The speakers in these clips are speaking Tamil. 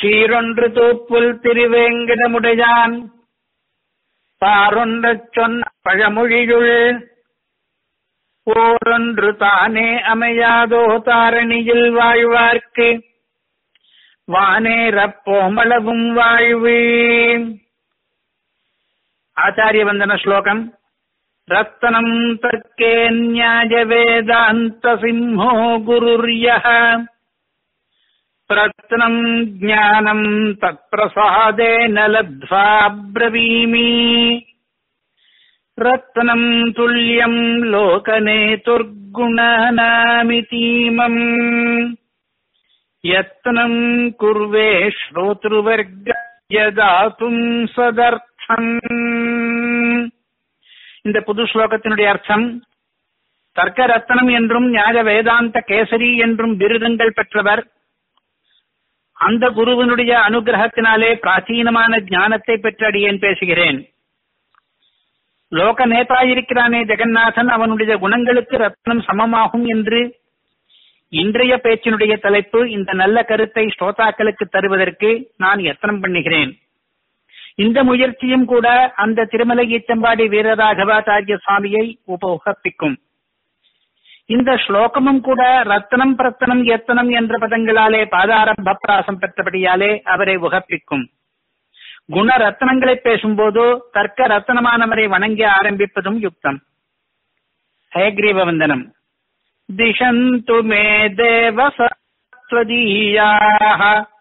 சீரொன்று தூப்புல் திருவேங்கடமுடையான் பாரொன்றச் சொன்ன பழமொழியுள் ஓரொன்று தானே அமையாதோ தாரணியில் வாழ்வார்க்கு வானேரப்போமளவும் வாழ்வு ஆச்சாரிய வந்தன ஸ்லோகம் ரத்தனம் தக்கே ஞாய வேதாந்த சிம்ஹோ குருர்யः பிரத்னம் ஞானம் தத்பிரசாதேன லப்த்வா பிரவீமி ரத்னம் துல்லியம் லோகநேதுர்குணநாமிதீமம் யத்னம் குர்வே ஸ்ரோத்ருவர்க யதாத்தும் சதர்த்தம் இந்த புது ஸ்லோகத்தினுடைய அர்த்தம் தர்க்க ரத்னம் என்றும் ஞான வேதாந்த கேசரி என்றும் விருதங்கள் பெற்றவர் அந்த குருவினுடைய அனுகிரகத்தினாலே பிராச்சீனமான ஞானத்தை பெற்று அடியேன் பேசுகிறேன் லோக நேதா இருக்கிறானே ஜெகநாதன் அவனுடைய குணங்களுக்கு ரத்னம் சமமாகும் என்று இன்றைய பேச்சினுடைய தலைப்பு இந்த நல்ல கருத்தை ஸ்ரோதாக்களுக்கு தருவதற்கு நான் எத்தனம் பண்ணுகிறேன் இந்த முயற்சியும் கூட அந்த திருமலை ஈச்சம்பாடி வீரராகவாச்சாரிய சுவாமியை உபோகப்பிக்கும் இந்த ஸ்லோகமும் கூட ரத்னம் பிரத்தனம் எத்தனம் என்ற பதங்களாலே பாதாரம்ப பிராசம் பெற்றபடியாலே அவரை உகப்பிக்கும் குண ரத்னங்களை பேசும்போது தர்க்க ரத்னமானவரை வணங்கி ஆரம்பிப்பதும் யுக்தம் ஹயக்ரீவ வந்தனம் திஷந்து மே தேவ சத்வதீயாः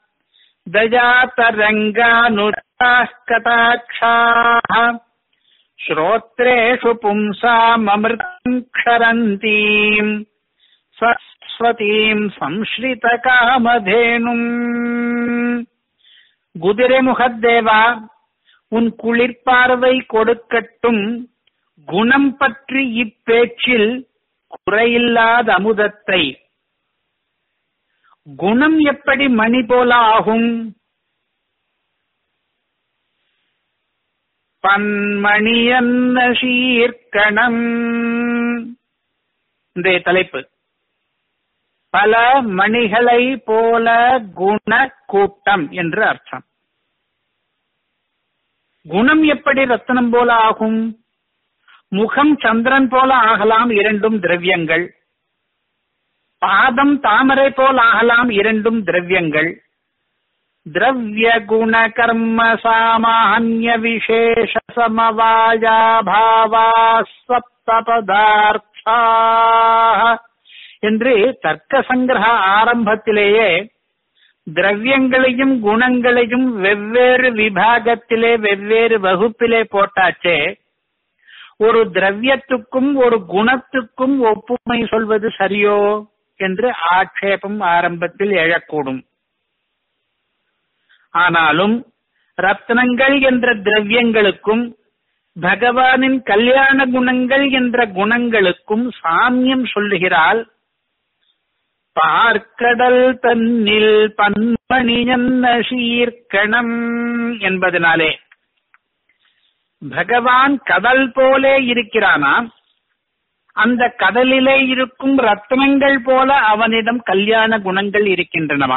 दजातरङ्गानुराः कटाक्षाः श्रोत्रेषु पुंसाममृतम् क्षरन्तीम् सरस्वतीम् संश्रितकामधेनुम् குதிரை முகத்தேவா உன் குளிர்பார்வை கொடுக்கட்டும் குணம் பற்றி இப்பேச்சில் குறையில்லாத அமுதத்தை குணம் எப்படி மணி போல ஆகும் பன்மணியன்ன சீர்கணம் இந்த தலைப்பு பல மணிகளை போல குண கூட்டம் என்று அர்த்தம் குணம் எப்படி ரத்தனம் போல ஆகும் முகம் சந்திரன் போல ஆகலாம் இரண்டும் திரவியங்கள் பாதம் தாமரை போல் ஆகலாம் இரண்டும் திரவியங்கள் திரவிய குண கர்ம சாமான்ய விசேஷ சமவாயா பாவா சப்த பதார்த்தா என்று தர்க்க சங்கிரக ஆரம்பத்திலேயே திரவியங்களையும் குணங்களையும் வெவ்வேறு விபாகத்திலே வெவ்வேறு வகுப்பிலே போட்டாச்சே ஒரு திரவியத்துக்கும் ஒரு குணத்துக்கும் ஒப்புமை சொல்வது சரியோ என்று ஆட்சேபம் ஆரம்பத்தில் எழக்கூடும் ஆனாலும் ரத்னங்கள் என்ற திரவியங்களுக்கும் பகவானின் கல்யாண குணங்கள் என்ற குணங்களுக்கும் சாமியம் சொல்லுகிறாள் பார்க்கடல் தன்னில் பன்மணியன்ன சீர்கணம் என்பதனாலே பகவான் கடல் போலே இருக்கிறானாம் அந்த கடலிலே இருக்கும் ரத்னங்கள் போல அவனிடம் கல்யாண குணங்கள் இருக்கின்றனவா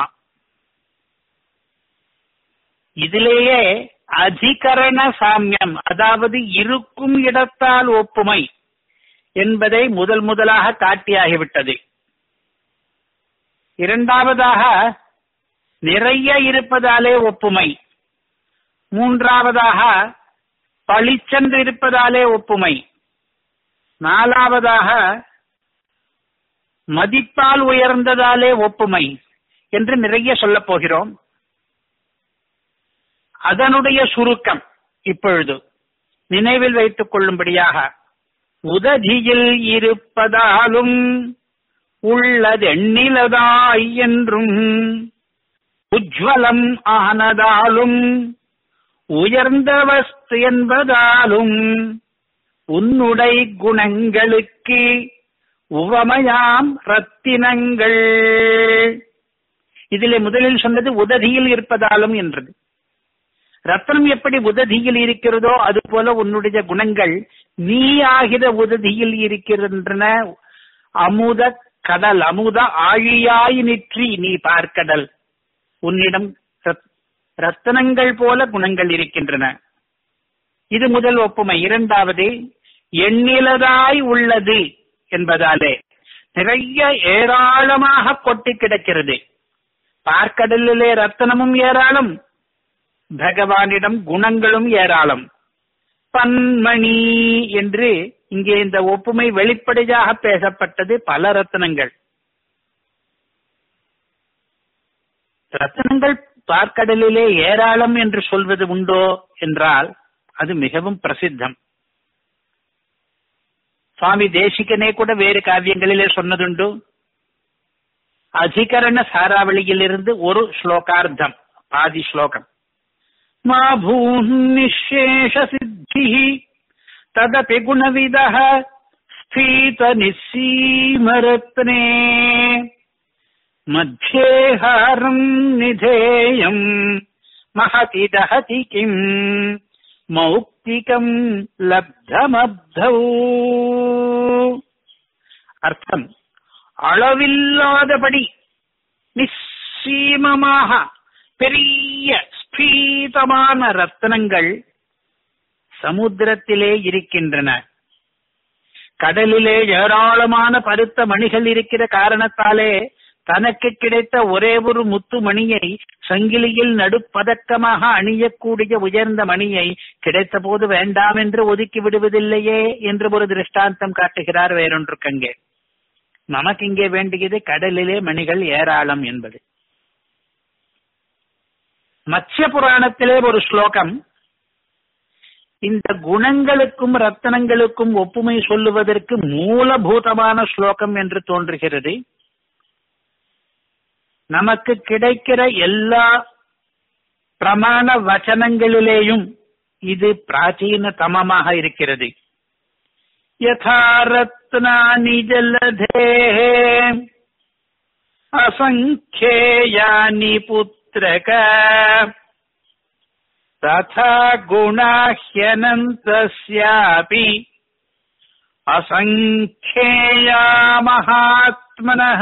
இதிலேயே அதிகரண சாமியம் அதாவது இருக்கும் இடத்தால் ஒப்புமை என்பதை முதல் முதலாக காட்டியாகிவிட்டது இரண்டாவதாக நிறைய இருப்பதாலே ஒப்புமை மூன்றாவதாக பளிச்சென்று இருப்பதாலே ஒப்புமை நாலாவதாக மதிப்பால் உயர்ந்ததாலே ஒப்புமை என்று நிறைய சொல்லப் போகிறோம் அதனுடைய சுருக்கம் இப்பொழுது நினைவில் வைத்துக் கொள்ளும்படியாக உததியில் இருப்பதாலும் உள்ளதெண்ணிலதாய் என்றும் உஜ்வலம் ஆனதாலும் உயர்ந்த வஸ்து என்பதாலும் உன்னுடை குணங்களுக்கு உவமையாம் ரத்தினங்கள் இதிலே முதலில் சொன்னது உததியில் இருப்பதாலும் என்றது ரத்னம் எப்படி உததியில் இருக்கிறதோ அது போல உன்னுடைய குணங்கள் நீ ஆகிற உததியில் இருக்கின்றன அமுத கடல் அமுத ஆழியாய் நிற்றி நீ பார்க்கடல் உன்னிடம் ரத்தனங்கள் போல குணங்கள் இருக்கின்றன இது முதல் ஒப்புமை இரண்டாவது எண்ணிலதாய் உள்ளது என்பதாலே நிறைய ஏராளமாக கொட்டி கிடக்கிறது பார்க்கடலிலே ரத்தனமும் ஏராளம் பகவானிடம் குணங்களும் ஏராளம் பன்மணி என்று இங்கே இந்த ஒப்புமை வெளிப்படையாக பேசப்பட்டது பல ரத்தனங்கள் ரத்தனங்கள் பார்க்கடலிலே ஏராளம் என்று சொல்வது உண்டோ என்றால் அது மிகவும் பிரசித்தம் சுவாமி தேசிகனே கூட வேறு காவியங்களிலே சொன்னதுண்டு அதிகரண சாராவளியிலிருந்து ஒரு ஸ்லோகார்த்தம் பாதி ஸ்லோகம் மா பூநிஷேஷ சித்தி ததபி குணவித ஸ்பீத நிசீமரத்னே மத்தியேஹாரம் நிதேயம் மகதி தஹதி கிம் மௌக்திகம் லப்தமப்தௌ அர்த்தம் அளவில்லாதபடி நிச்சீமமாக பெரிய ஸ்பீதமான ரத்தனங்கள் சமுத்திரத்திலே இருக்கின்றன கடலிலே ஏராளமான பருத்த மணிகள் இருக்கிற காரணத்தாலே தனக்கு கிடைத்த ஒரே ஒரு முத்து மணியை சங்கிலியில் நடுப்பதக்கமாக அணியக்கூடிய உயர்ந்த மணியை கிடைத்த போது வேண்டாம் என்று ஒதுக்கி விடுவதில்லையே என்று ஒரு திருஷ்டாந்தம் காட்டுகிறார் வேறொன்றுக்கங்கே நமக்கு இங்கே வேண்டியது கடலிலே மணிகள் ஏராளம் என்பது மத்ய புராணத்திலே ஒரு ஸ்லோகம் இந்த குணங்களுக்கும் ரத்தனங்களுக்கும் ஒப்புமை சொல்லுவதற்கு மூலபூதமான ஸ்லோகம் என்று தோன்றுகிறது நமக்கு கிடைக்கிற எல்லா பிரமாண வச்சனங்களிலேயும் இது பிராச்சீன தமமாக இருக்கிறது யதா ரத்னானி ஜலதே அசங்கேயானி புத்திரக ததா குணாஹ்யனந்தஸ்யாபி அசங்கேயா மகாத்மனः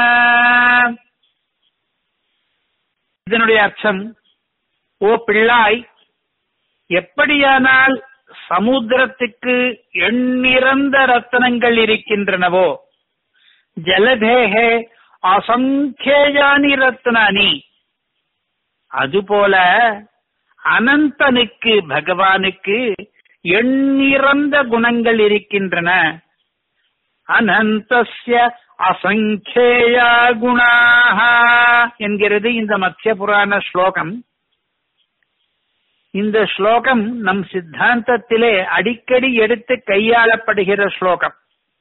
இதனுடைய அர்த்தம் ஓ பிள்ளாய் எப்படியானால் சமுத்திரத்துக்கு எண்ணிறந்த ரத்தனங்கள் இருக்கின்றனவோ ஜலதேகே அசங்கேயானி ரத்னானி அதுபோல அனந்தனுக்கு பகவானுக்கு எண்ணிறந்த குணங்கள் இருக்கின்றன அனந்தஸ்ய அசங்கேயா குணாக என்கிறது இந்த மத்திய புராண ஸ்லோகம் இந்த ஸ்லோகம் நம் சித்தாந்தத்திலே அடிக்கடி எடுத்து கையாளப்படுகிற ஸ்லோகம்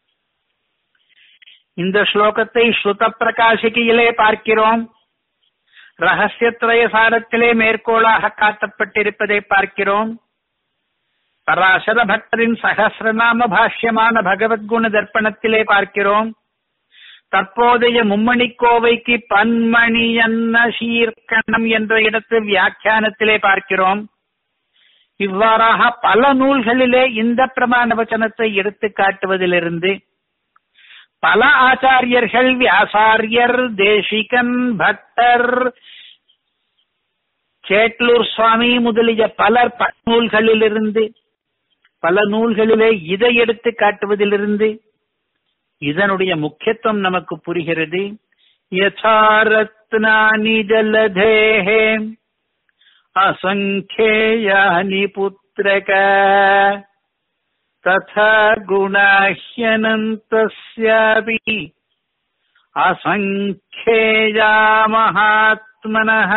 இந்த ஸ்லோகத்தை ஸ்ருத பிரகாசிகையிலே பார்க்கிறோம் ரகசியத்ரய சாரத்திலே மேற்கோளாக காட்டப்பட்டிருப்பதை பார்க்கிறோம் பராசர பக்தரின் சகசிரநாம பாஷ்யமான பகவத்குண தர்ப்பணத்திலே பார்க்கிறோம் தற்போதைய மும்மணி கோவைக்கு பன்மணி என்ன சீர்கணம் என்ற இடத்து வியாக்கியானத்திலே பார்க்கிறோம் இவ்வாறாக பல நூல்களிலே இந்த பிரமாண வச்சனத்தை எடுத்து காட்டுவதிலிருந்து பல ஆச்சாரியர்கள் வியாசாரியர் தேசிகன் பட்டர் சேட்லூர் சுவாமி முதலிய பலர் நூல்களிலிருந்து பல நூல்களிலே இதை எடுத்து காட்டுவதிலிருந்து இதனுடைய முக்கியத்துவம் நமக்கு புரிகிறது யதாரத்னானி ஜலதேஹே அசங்கேயானி புத்திரக तथा गुणाह्यनन्तस्यापि असङ्ख्येया மகாத்மனः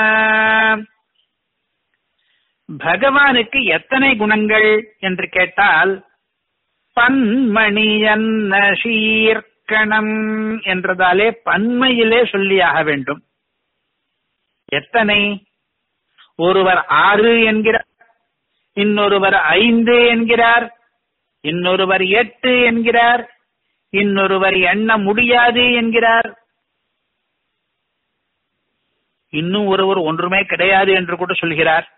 பகவானுக்கு எத்தனை குணங்கள் என்று கேட்டால் பன்மணி என்ன சீர்கணம் என்றதாலே பன்மையிலே சொல்லியாக வேண்டும் எத்தனை ஒருவர் ஆறு என்கிறார் இன்னொருவர் ஐந்து என்கிறார் இன்னொருவர் எட்டு என்கிறார் இன்னொருவர் எண்ண முடியாது என்கிறார் இன்னும் ஒருவர் ஒன்றுமே கிடையாது என்று கூட சொல்கிறார்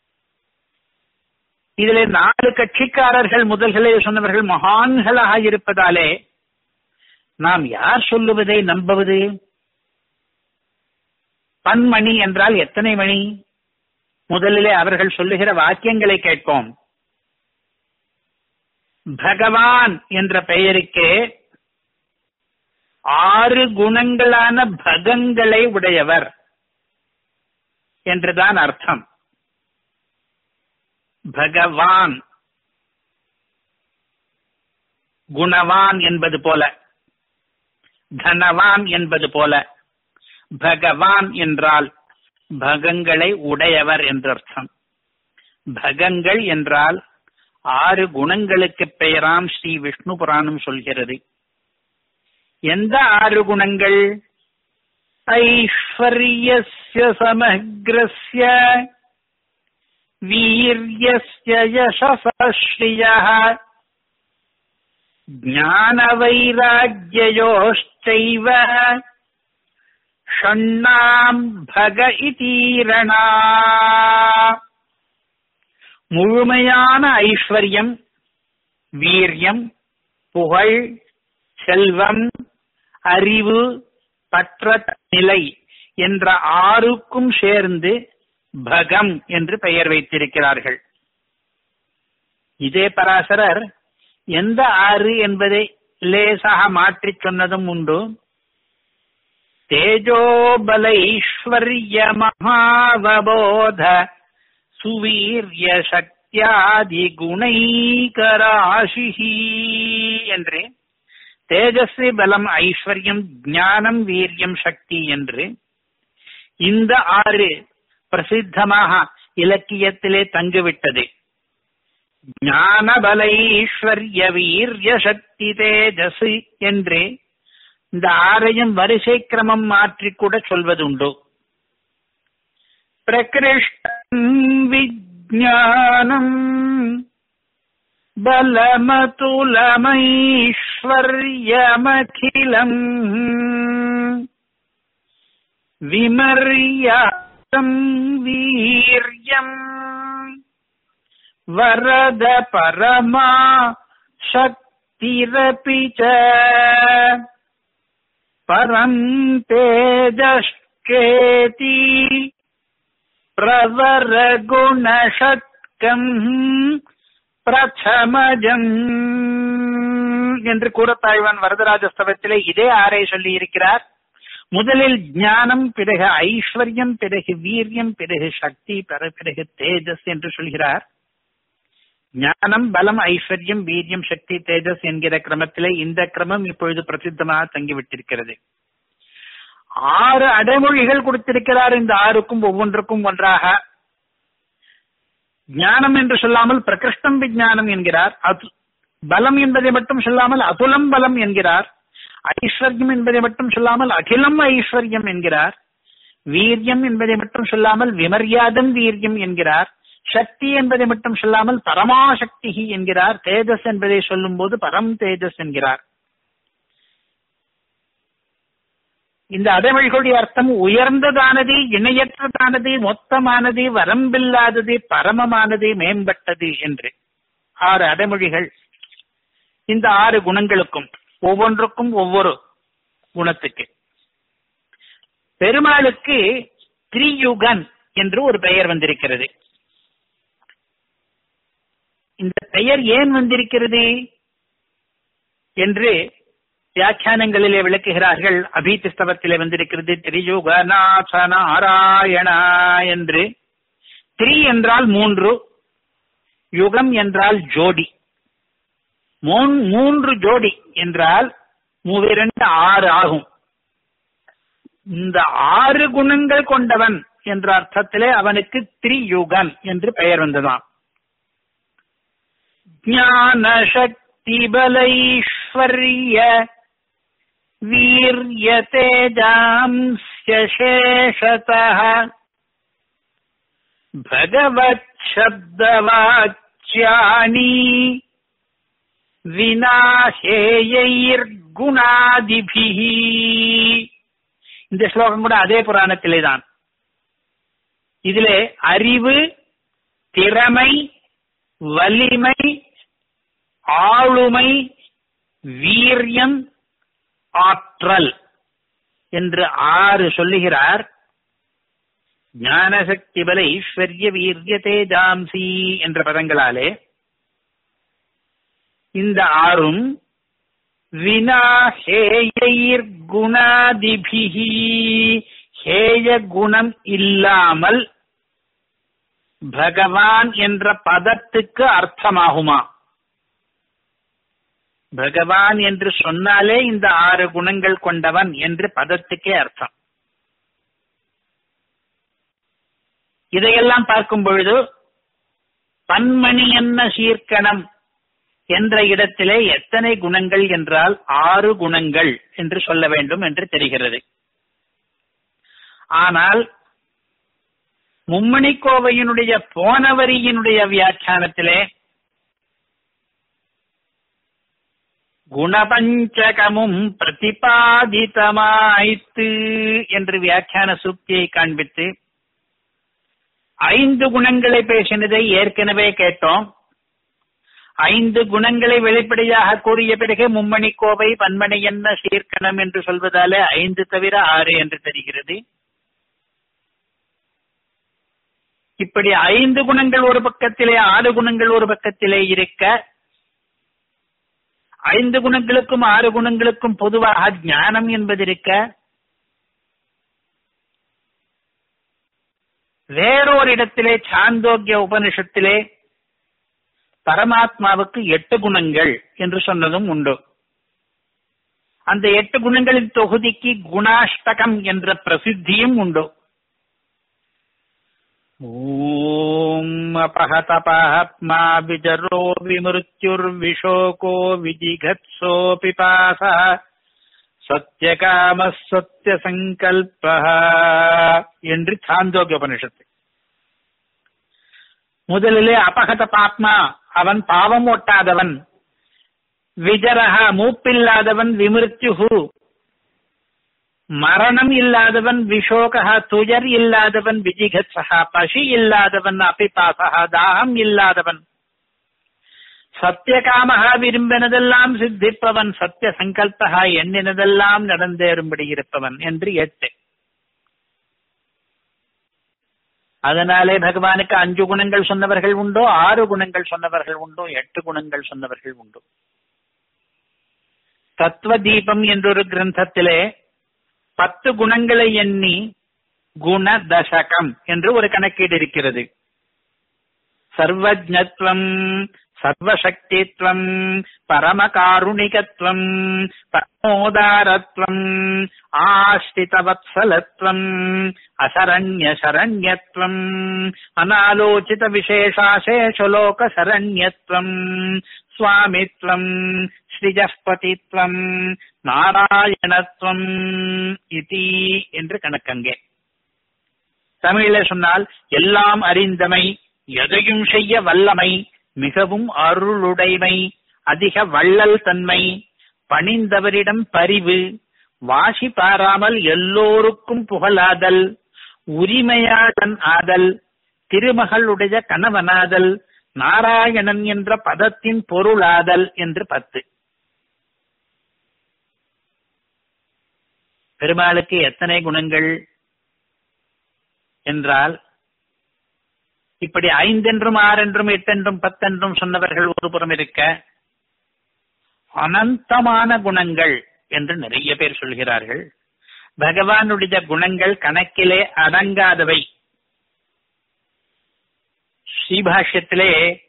இதிலே நாலு கட்சிக்காரர்கள் முதல்களே சொன்னவர்கள் மகான்களாக இருப்பதாலே நாம் யார் சொல்லுவதை நம்புவது பன்மணி என்றால் எத்தனை மணி முதலிலே அவர்கள் சொல்லுகிற வாக்கியங்களை கேட்போம் பகவான் என்ற பெயருக்கே ஆறு குணங்களான பகங்களை உடையவர் என்றுதான் அர்த்தம் பகவான் குணவான் என்பது போல தனவான் என்பது போல பகவான் என்றால் பகங்களை உடையவர் என்று அர்த்தம் பகங்கள் என்றால் ஆறு குணங்களுக்கு பெயராம் ஸ்ரீ விஷ்ணு புராணம் சொல்கிறது எந்த ஆறு குணங்கள் ஐஸ்வர்யஸ்ய சமக்ரஸ்ய வீரியஸ்ய யசஸ்ரீயः ஞானவைராஜ்யயோஷ்சைவ ஷண்ணாம் பக இதீரணா முழுமையான ஐஸ்வர்யம் வீரியம் புகழ் செல்வம் அறிவு பற்ற நிலை என்ற ஆறுக்கும் சேர்ந்து பகம் என்று பெயர் வைத்திருக்கிறார்கள் இதே பராசரர் எந்த ஆறு என்பதை லேசாக மாற்றிச் சொன்னதும் உண்டு தேஜோபலைஸ்வர்ய மகாவபோத சுவீர்ய சக்தியாதி குணைகராசி என்று தேஜஸ்வி பலம் ஐஸ்வர்யம் ஞானம் வீரியம் சக்தி என்று இந்த ஆறு பிரசித்தமாக இலக்கியத்திலே தங்கிவிட்டது ஞான பலைஸ்வர்ய வீரிய சக்தி தேஜஸ் என்று இந்த ஆரையும் வரிசை கிரமம் மாற்றி கூட சொல்வதுண்டு பிரகிருஷ்டம் விஜானம் பலமதுலமைஸ்வர்யமகிலம் விமர்யாதம் வீரியம் வரத பரமா சக்திரபி ச பரம் தேஜஸ்கேதி பிரவர குணஷட்கம் பிரதமஜம் என்று கூறத்தாழ்வான் வரதராஜஸ்தவத்திலே இதே ஆரை சொல்லி இருக்கிறார் முதலில் ஞானம் பிறகு ஐஸ்வர்யம் பிறகு வீரியம் பிறகு சக்தி பிறகு தேஜஸ் என்று சொல்கிறார் ஞானம் பலம் ஐஸ்வர்யம் வீரியம் சக்தி தேஜஸ் என்கிற கிரமத்திலே இந்த கிரமம் இப்பொழுது பிரசித்தமாக தங்கிவிட்டிருக்கிறது ஆறு அடைமொழிகள் கொடுத்திருக்கிறார் இந்த ஆறுக்கும் ஒவ்வொன்றுக்கும் ஒன்றாக ஞானம் என்று சொல்லாமல் பிரகிருஷ்டம் விஜானம் என்கிறார் அது பலம் என்பதை மட்டும் சொல்லாமல் அதுலம் பலம் என்கிறார் ஐஸ்வர்யம் என்பதை மட்டும் சொல்லாமல் அகிலம் ஐஸ்வர்யம் என்கிறார் வீரியம் என்பதை மட்டும் சொல்லாமல் விமர்யாதம் வீரியம் என்கிறார் சக்தி என்பதை மட்டும் சொல்லாமல் பரமாசக்தி என்கிறார் தேஜஸ் என்பதை சொல்லும் போது பரம் தேஜஸ் என்கிறார் இந்த அடைமொழிகளுடைய அர்த்தம் உயர்ந்ததானது இணையற்றதானது மொத்தமானது வரம்பில்லாதது பரமமானது மேம்பட்டது என்று ஆறு அடைமொழிகள் இந்த ஆறு குணங்களுக்கும் ஒவ்வொன்றுக்கும் ஒவ்வொரு குணத்துக்கு பெருமாளுக்கு திரியுகன் என்று ஒரு பெயர் வந்திருக்கிறது இந்த பெயர் ஏன் வந்திருக்கிறது என்று வியாக்கியானங்களிலே விளக்குகிறார்கள் அபீதிஸ்தவத்திலே வந்திருக்கிறது திரியுகநாச நாராயணா என்று திரி என்றால் மூன்று யுகம் என்றால் ஜோடி மூன்று ஜோடி என்றால் மூவிரண்டு ஆறு ஆகும் இந்த ஆறு குணங்கள் கொண்டவன் என்ற அர்த்தத்திலே அவனுக்கு திரியுகன் என்று பெயர் வந்ததாம் ஞான சக்தி பலைஸ்வர்ய வீரிய தேஜாம்ஸ்ய சேஷதः பகவத் சப்தவாச்யானி வினாசேயைர்குணாதிபிஹி இந்த ஸ்லோகம் கூட அதே புராணத்திலே தான் இதிலே அறிவு திறமை வலிமை ஆளுமை வீரியம் ஆற்றல் என்று ஆறு சொல்லுகிறார் ஞானசக்தி பல ஐஸ்வர்ய வீரிய தேஜாம்சி என்ற பதங்களாலே இந்த ஆறும் வினா ஹேயைர் குணாதிபிகி ஹேய குணம் இல்லாமல் பகவான் என்ற பதத்துக்கு அர்த்தமாகுமா பகவான் என்று சொன்னாலே இந்த ஆறு குணங்கள் கொண்டவன் என்று பதத்துக்கே அர்த்தம் இதையெல்லாம் பார்க்கும் பொழுது பன்மணி என்ன சீர்க்கணம் என்ற இடத்திலே எத்தனை குணங்கள் என்றால் ஆறு குணங்கள் என்று சொல்ல வேண்டும் என்று தெரிகிறது ஆனால் மும்மணி கோவையினுடைய போனவரியினுடைய வியாக்கியானத்திலே குணபஞ்சகமும் பிரதிபாதித்தமாய்த்து என்று வியாக்கியான சூக்தியை காண்பித்து ஐந்து குணங்களை பேசினதை ஏற்கனவே கேட்டோம் ஐந்து குணங்களை வெளிப்படையாக கூறிய பிறகு மும்மணி கோவை பன்மணி என்ன சீர்க்கணம் என்று சொல்வதாலே ஐந்து தவிர ஆறு என்று தெரிகிறது இப்படி ஐந்து குணங்கள் ஒரு பக்கத்திலே ஆறு குணங்கள் ஒரு பக்கத்திலே இருக்க ஐந்து குணங்களுக்கும் ஆறு குணங்களுக்கும் பொதுவாக ஞானம் என்பது இருக்க வேறொரு இடத்திலே சாந்தோக்கிய உபனிஷத்திலே பரமாத்மாவுக்கு எட்டு குணங்கள் என்று சொன்னதும் உண்டு அந்த எட்டு குணங்களின் தொகுதிக்கு குணாஷ்டகம் என்ற பிரசித்தியும் உண்டு ஓம் அபஹதபாத்மா விஜரோ விமிருத்யுர்விஷோகோ விஜிகத்சோ பிபாச சத்யகாம சத்ய சங்கல்ப என்று சாந்தோக்கிய உபனிஷத்து முதலிலே அபகத பாப்மா அவன் பாவம் ஒட்டாதவன் விஜரக மூப்பில்லாதவன் விமிருத்யுகு மரணம் இல்லாதவன் விஷோகா துயர் இல்லாதவன் விஜிகத்சகா பசி இல்லாதவன் அபிபாசகா தாகம் இல்லாதவன் சத்தியகாமகா விரும்பினதெல்லாம் சித்திப்பவன் சத்திய சங்கல்பகா எண்ணினதெல்லாம் நடந்தேறும்படி இருப்பவன் என்று எட்டு அதனாலே பகவானுக்கு அஞ்சு குணங்கள் சொன்னவர்கள் உண்டோ ஆறு குணங்கள் சொன்னவர்கள் உண்டோ எட்டு குணங்கள் சொன்னவர்கள் உண்டோ தத்துவ தீபம் என்றொரு கிரந்தத்திலே பத்து குணங்களை எண்ணி குண தசகம் என்று ஒரு கணக்கீடு இருக்கிறது சர்வஜத்வம் சர்வசக்தித்வம் பரமகாருணிகத்வம் பரமோதாரத்வம் ஆஸ்திதவத்சலத்வம் அசரண்ய சரண்யத்வம் அனாலோசித விசேஷாசேஷலோக சரண்யத்வம் சுவாமித்வம் ஸ்ரீஜஸ்பதித்வம் நாராயணத்வம் இதி என்று கணக்கங்கே தமிழிலே சொன்னால் எல்லாம் அறிந்தமை எதையும் செய்ய வல்லமை மிகவும் அருளுடைமை அதிக வள்ளல் தன்மை பணிந்தவரிடம் பரிவு வாசி பாராமல் எல்லோருக்கும் புகழாதல் உரிமையாளன் ஆதல் திருமகளுடைய கணவனாதல் நாராயணன் என்ற பதத்தின் பொருளாதல் என்று பத்து பெருமாளுக்கு எத்தனை குணங்கள் என்றால் இப்படி ஐந்தென்றும் ஆறென்றும் எட்டென்றும் பத்தென்றும் சொன்னவர்கள் ஒரு புறம் இருக்க அனந்தமான குணங்கள் என்று நிறைய பேர் சொல்கிறார்கள் பகவானுடைய குணங்கள் கணக்கிலே அடங்காதவை ஸ்ரீபாஷ்யத்திலே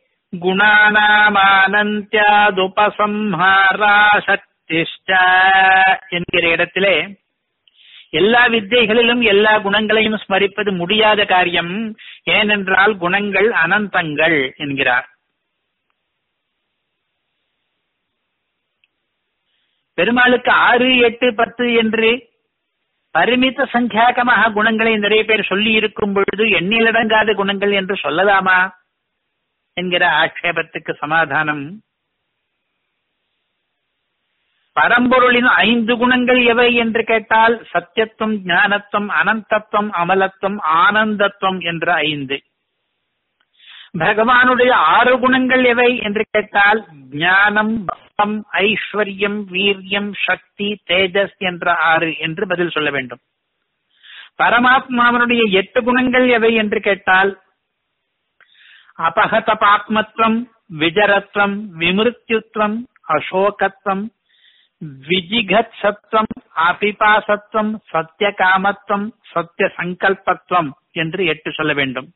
குணானாமானந்தியாதுபசம்ஹாரா சக்திஷ்ட என்கிற இடத்திலே எல்லா வித்தைகளிலும் எல்லா குணங்களையும் ஸ்மரிப்பது முடியாத காரியம் ஏனென்றால் குணங்கள் அனந்தங்கள் என்கிறார் பெருமாளுக்கு ஆறு எட்டு பத்து என்று பரிமித சங்கியாகமாக குணங்களை நிறைய பேர் சொல்லி இருக்கும் பொழுது எண்ணிலடங்காத குணங்கள் என்று சொல்லலாமா என்கிற ஆட்சேபத்துக்கு சமாதானம் பரம்பொருளின் ஐந்து குணங்கள் எவை என்று கேட்டால் சத்தியத்துவம் ஞானத்துவம் அனந்தத்துவம் அமலத்துவம் ஆனந்தத்துவம் என்ற ஐந்து பகவானுடைய ஆறு குணங்கள் எவை என்று கேட்டால் ஞானம் பலம் ஐஸ்வர்யம் வீரியம் சக்தி தேஜஸ் என்ற ஆறு என்று பதில் சொல்ல வேண்டும் பரமாத்மாவனுடைய எட்டு குணங்கள் எவை என்று கேட்டால் அபகத பாத்மத்வம் விஜரத்வம் விமிருத்யுத்வம் அசோகத்வம் விஜிகத் சத்வம் அபிபாசத்வம் சத்திய காமத்வம் சத்திய சங்கல்பத்வம் என்று எட்டு சொல்ல வேண்டும்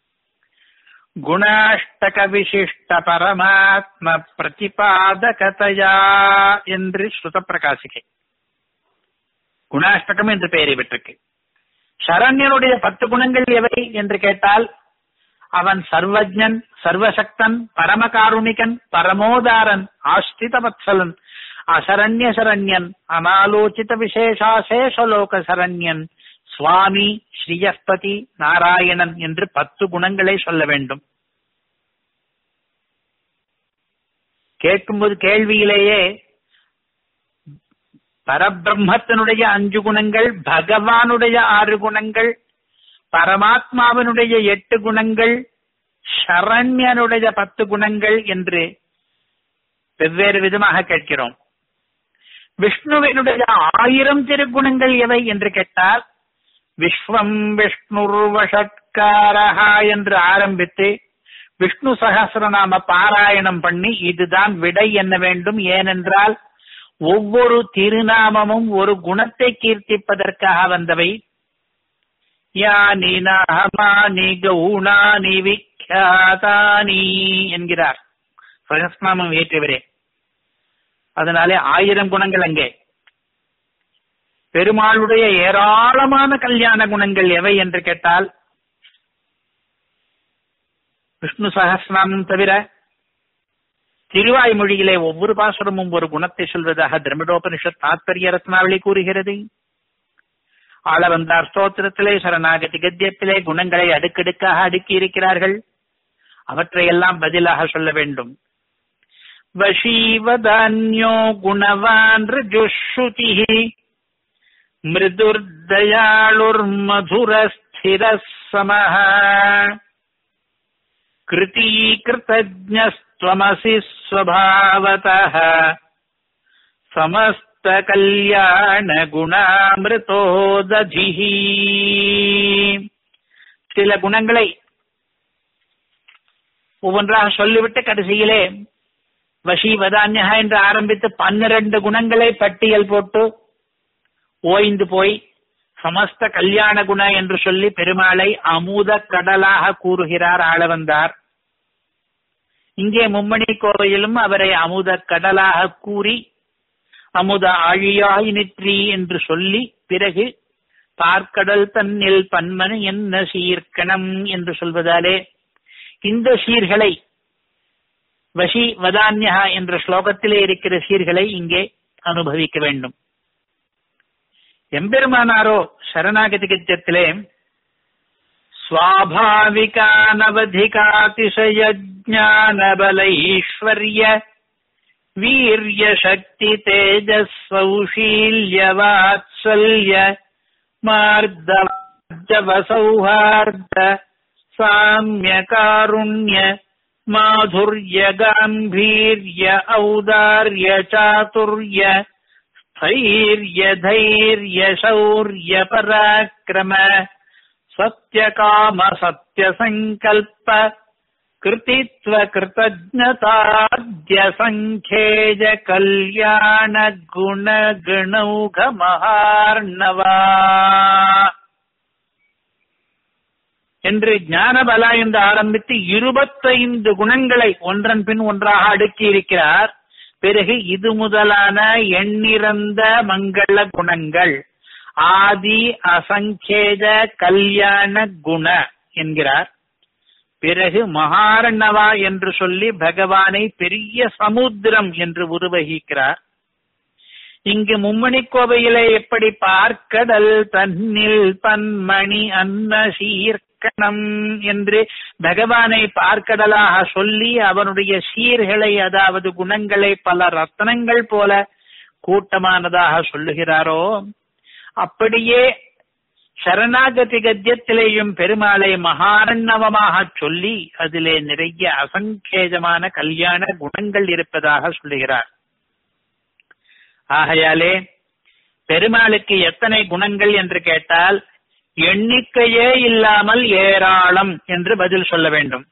குணாஷ்டக விசிஷ்ட பரமாத்ம பிரதிபாதகதையா என்று ஸ்ருத பிரகாசிகை குணாஷ்டகம் என்று பெயரை பெற்றிருக்கு சரண்யனுடைய பத்து குணங்கள் எவை என்று கேட்டால் அவன் சர்வஜன் சர்வசக்தன் பரமகாருணிகன் பரமோதாரன் ஆஸ்தித வத்சலன் அசரண்ய சரண்யன் அனாலோசித விசேஷாசேஷலோக சரண்யன் சுவாமி ஸ்ரீயஸ்பதி நாராயணன் என்று பத்து குணங்களை சொல்ல வேண்டும் கேட்கும்போது கேள்வியிலேயே பரபிரம்மத்தினுடைய அஞ்சு குணங்கள் பகவானுடைய ஆறு குணங்கள் பரமாத்மாவினுடைய எட்டு குணங்கள் சரண்யனுடைய பத்து குணங்கள் என்று வெவ்வேறு விதமாக கேட்கிறோம் விஷ்ணுவினுடைய ஆயிரம் திருக்குணங்கள் எவை என்று கேட்டால் விஸ்வம் விஷ்ணுர்வஷட்காரஹா என்று ஆரம்பித்து விஷ்ணு சகசிரநாம பாராயணம் பண்ணி இதுதான் விடை என்ன வேண்டும் ஏனென்றால் ஒவ்வொரு திருநாமமும் ஒரு குணத்தை கீர்த்திப்பதற்காக வந்தவை யானி நாமானி கௌணானி விக்யாதானி என்கிறார் சகஸ்நாமம் ஏற்றவரே அதனாலே ஆயிரம் குணங்கள் அங்கே பெருமாளுடைய ஏராளமான கல்யாண குணங்கள் எவை என்று கேட்டால் விஷ்ணு சகஸ்நாமம் தவிர திருவாய்மொழியிலே ஒவ்வொரு பாசுரமும் ஒரு குணத்தை சொல்வதாக திரமிடோபனிஷத் தாத்பரிய ரத்னாவளி கூறுகிறது ஆளவந்தார் ஸ்தோத்திரத்திலே சரணாகதி கத்தியத்திலே குணங்களை அடுக்கடுக்காக அடுக்கி இருக்கிறார்கள் அவற்றையெல்லாம் பதிலாக சொல்ல வேண்டும் வசீவதான்யோ குணவான் ரிஜுஷுதி மிருதுர்தயாளுர்மதுரஸ்திர சமஹ कृतीकृतज्ञस्त्वमसि स्वभावतः समस्तकल्याणगुणामृतोदधिः சில குணங்களை ஒவ்வொன்றாக சொல்லிவிட்டு கடைசியிலே வசி வதான்யா என்று ஆரம்பித்து பன்னிரண்டு குணங்களை பட்டியல் போட்டு ஓய்ந்து போய் சமஸ்த கல்யாண குண என்று சொல்லி பெருமாளை அமுத கடலாக கூறுகிறார் ஆளவந்தார் இங்கே மும்மணி கோவையிலும் அவரை அமுத கடலாக கூறி அமுத ஆழியாய் நிற்றி என்று சொல்லி பிறகு பார்க்கடல் தன்னில் பன்மனு என்ன சீர்க்கணம் என்று சொல்வதாலே இந்த சீர்களை வசி வதான்யா என்ற ஸ்லோகத்திலே இருக்கிற சீர்களை இங்கே அனுபவிக்க வேண்டும் எம்பெருமானாரோ சரணாகதி கத்தியத்திலே स्वाभाविकानवधिकातिशयज्ञानबलैश्वर्य वीर्यशक्तितेजस्सौशील्यवात्सल्य मार्दवसौहार्द साम्यकारुण्य माधुर्यगाम्भीर्य औदार्य चातुर्य स्थैर्य धैर्य शौर्य पराक्रम सत्यकाम सत्यसङ्कल्प कृतित्व कृतज्ञताद्य सङ्ख्येज कल्याण गुण गणौघ महार्णवा என்று ஞானபலா என்று ஆரம்பித்து இருபத்தைந்து குணங்களை ஒன்றன் பின் ஒன்றாக அடுக்கி இருக்கிறார் பிறகு இது முதலான எண்ணிறந்த மங்கள குணங்கள் ஆதி அசங்கேத கல்யாண குண என்கிறார் பிறகு மகாரணவா என்று சொல்லி பகவானை பெரிய சமுத்திரம் என்று உருவகிக்கிறார் இங்கு மும்மணி கோவையிலே எப்படி பார்க்கடல் தன்னில் பன்மணி அன்ன சீர்க்கணம் என்று பகவானை பார்க்கடலாக சொல்லி அவனுடைய சீர்களை அதாவது குணங்களை பல ரத்னங்கள் போல கூட்டமானதாக சொல்லுகிறாரோ அப்படியே சரணாகதி கத்தியத்திலேயும் பெருமாளை மகாரணவமாக சொல்லி அதிலே நிறைய அசங்கேஜமான கல்யாண குணங்கள் இருப்பதாக சொல்லுகிறார் ஆகையாலே பெருமாளுக்கு எத்தனை குணங்கள் என்று கேட்டால் எண்ணிக்கையே இல்லாமல் ஏராளம் என்று பதில் சொல்ல வேண்டும்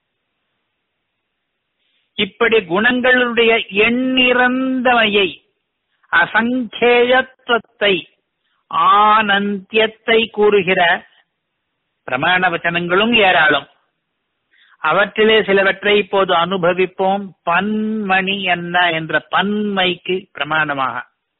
இப்படி குணங்களுடைய எண்ணிறந்தமையை அசங்கேயத்துவத்தை ஆனந்தியத்தை கூறுகிற பிரமாண வச்சனங்களும் ஏராளம் அவற்றிலே சிலவற்றை இப்போது அனுபவிப்போம் பன்மணி என்ன என்ற பன்மைக்கு பிரமாணமாக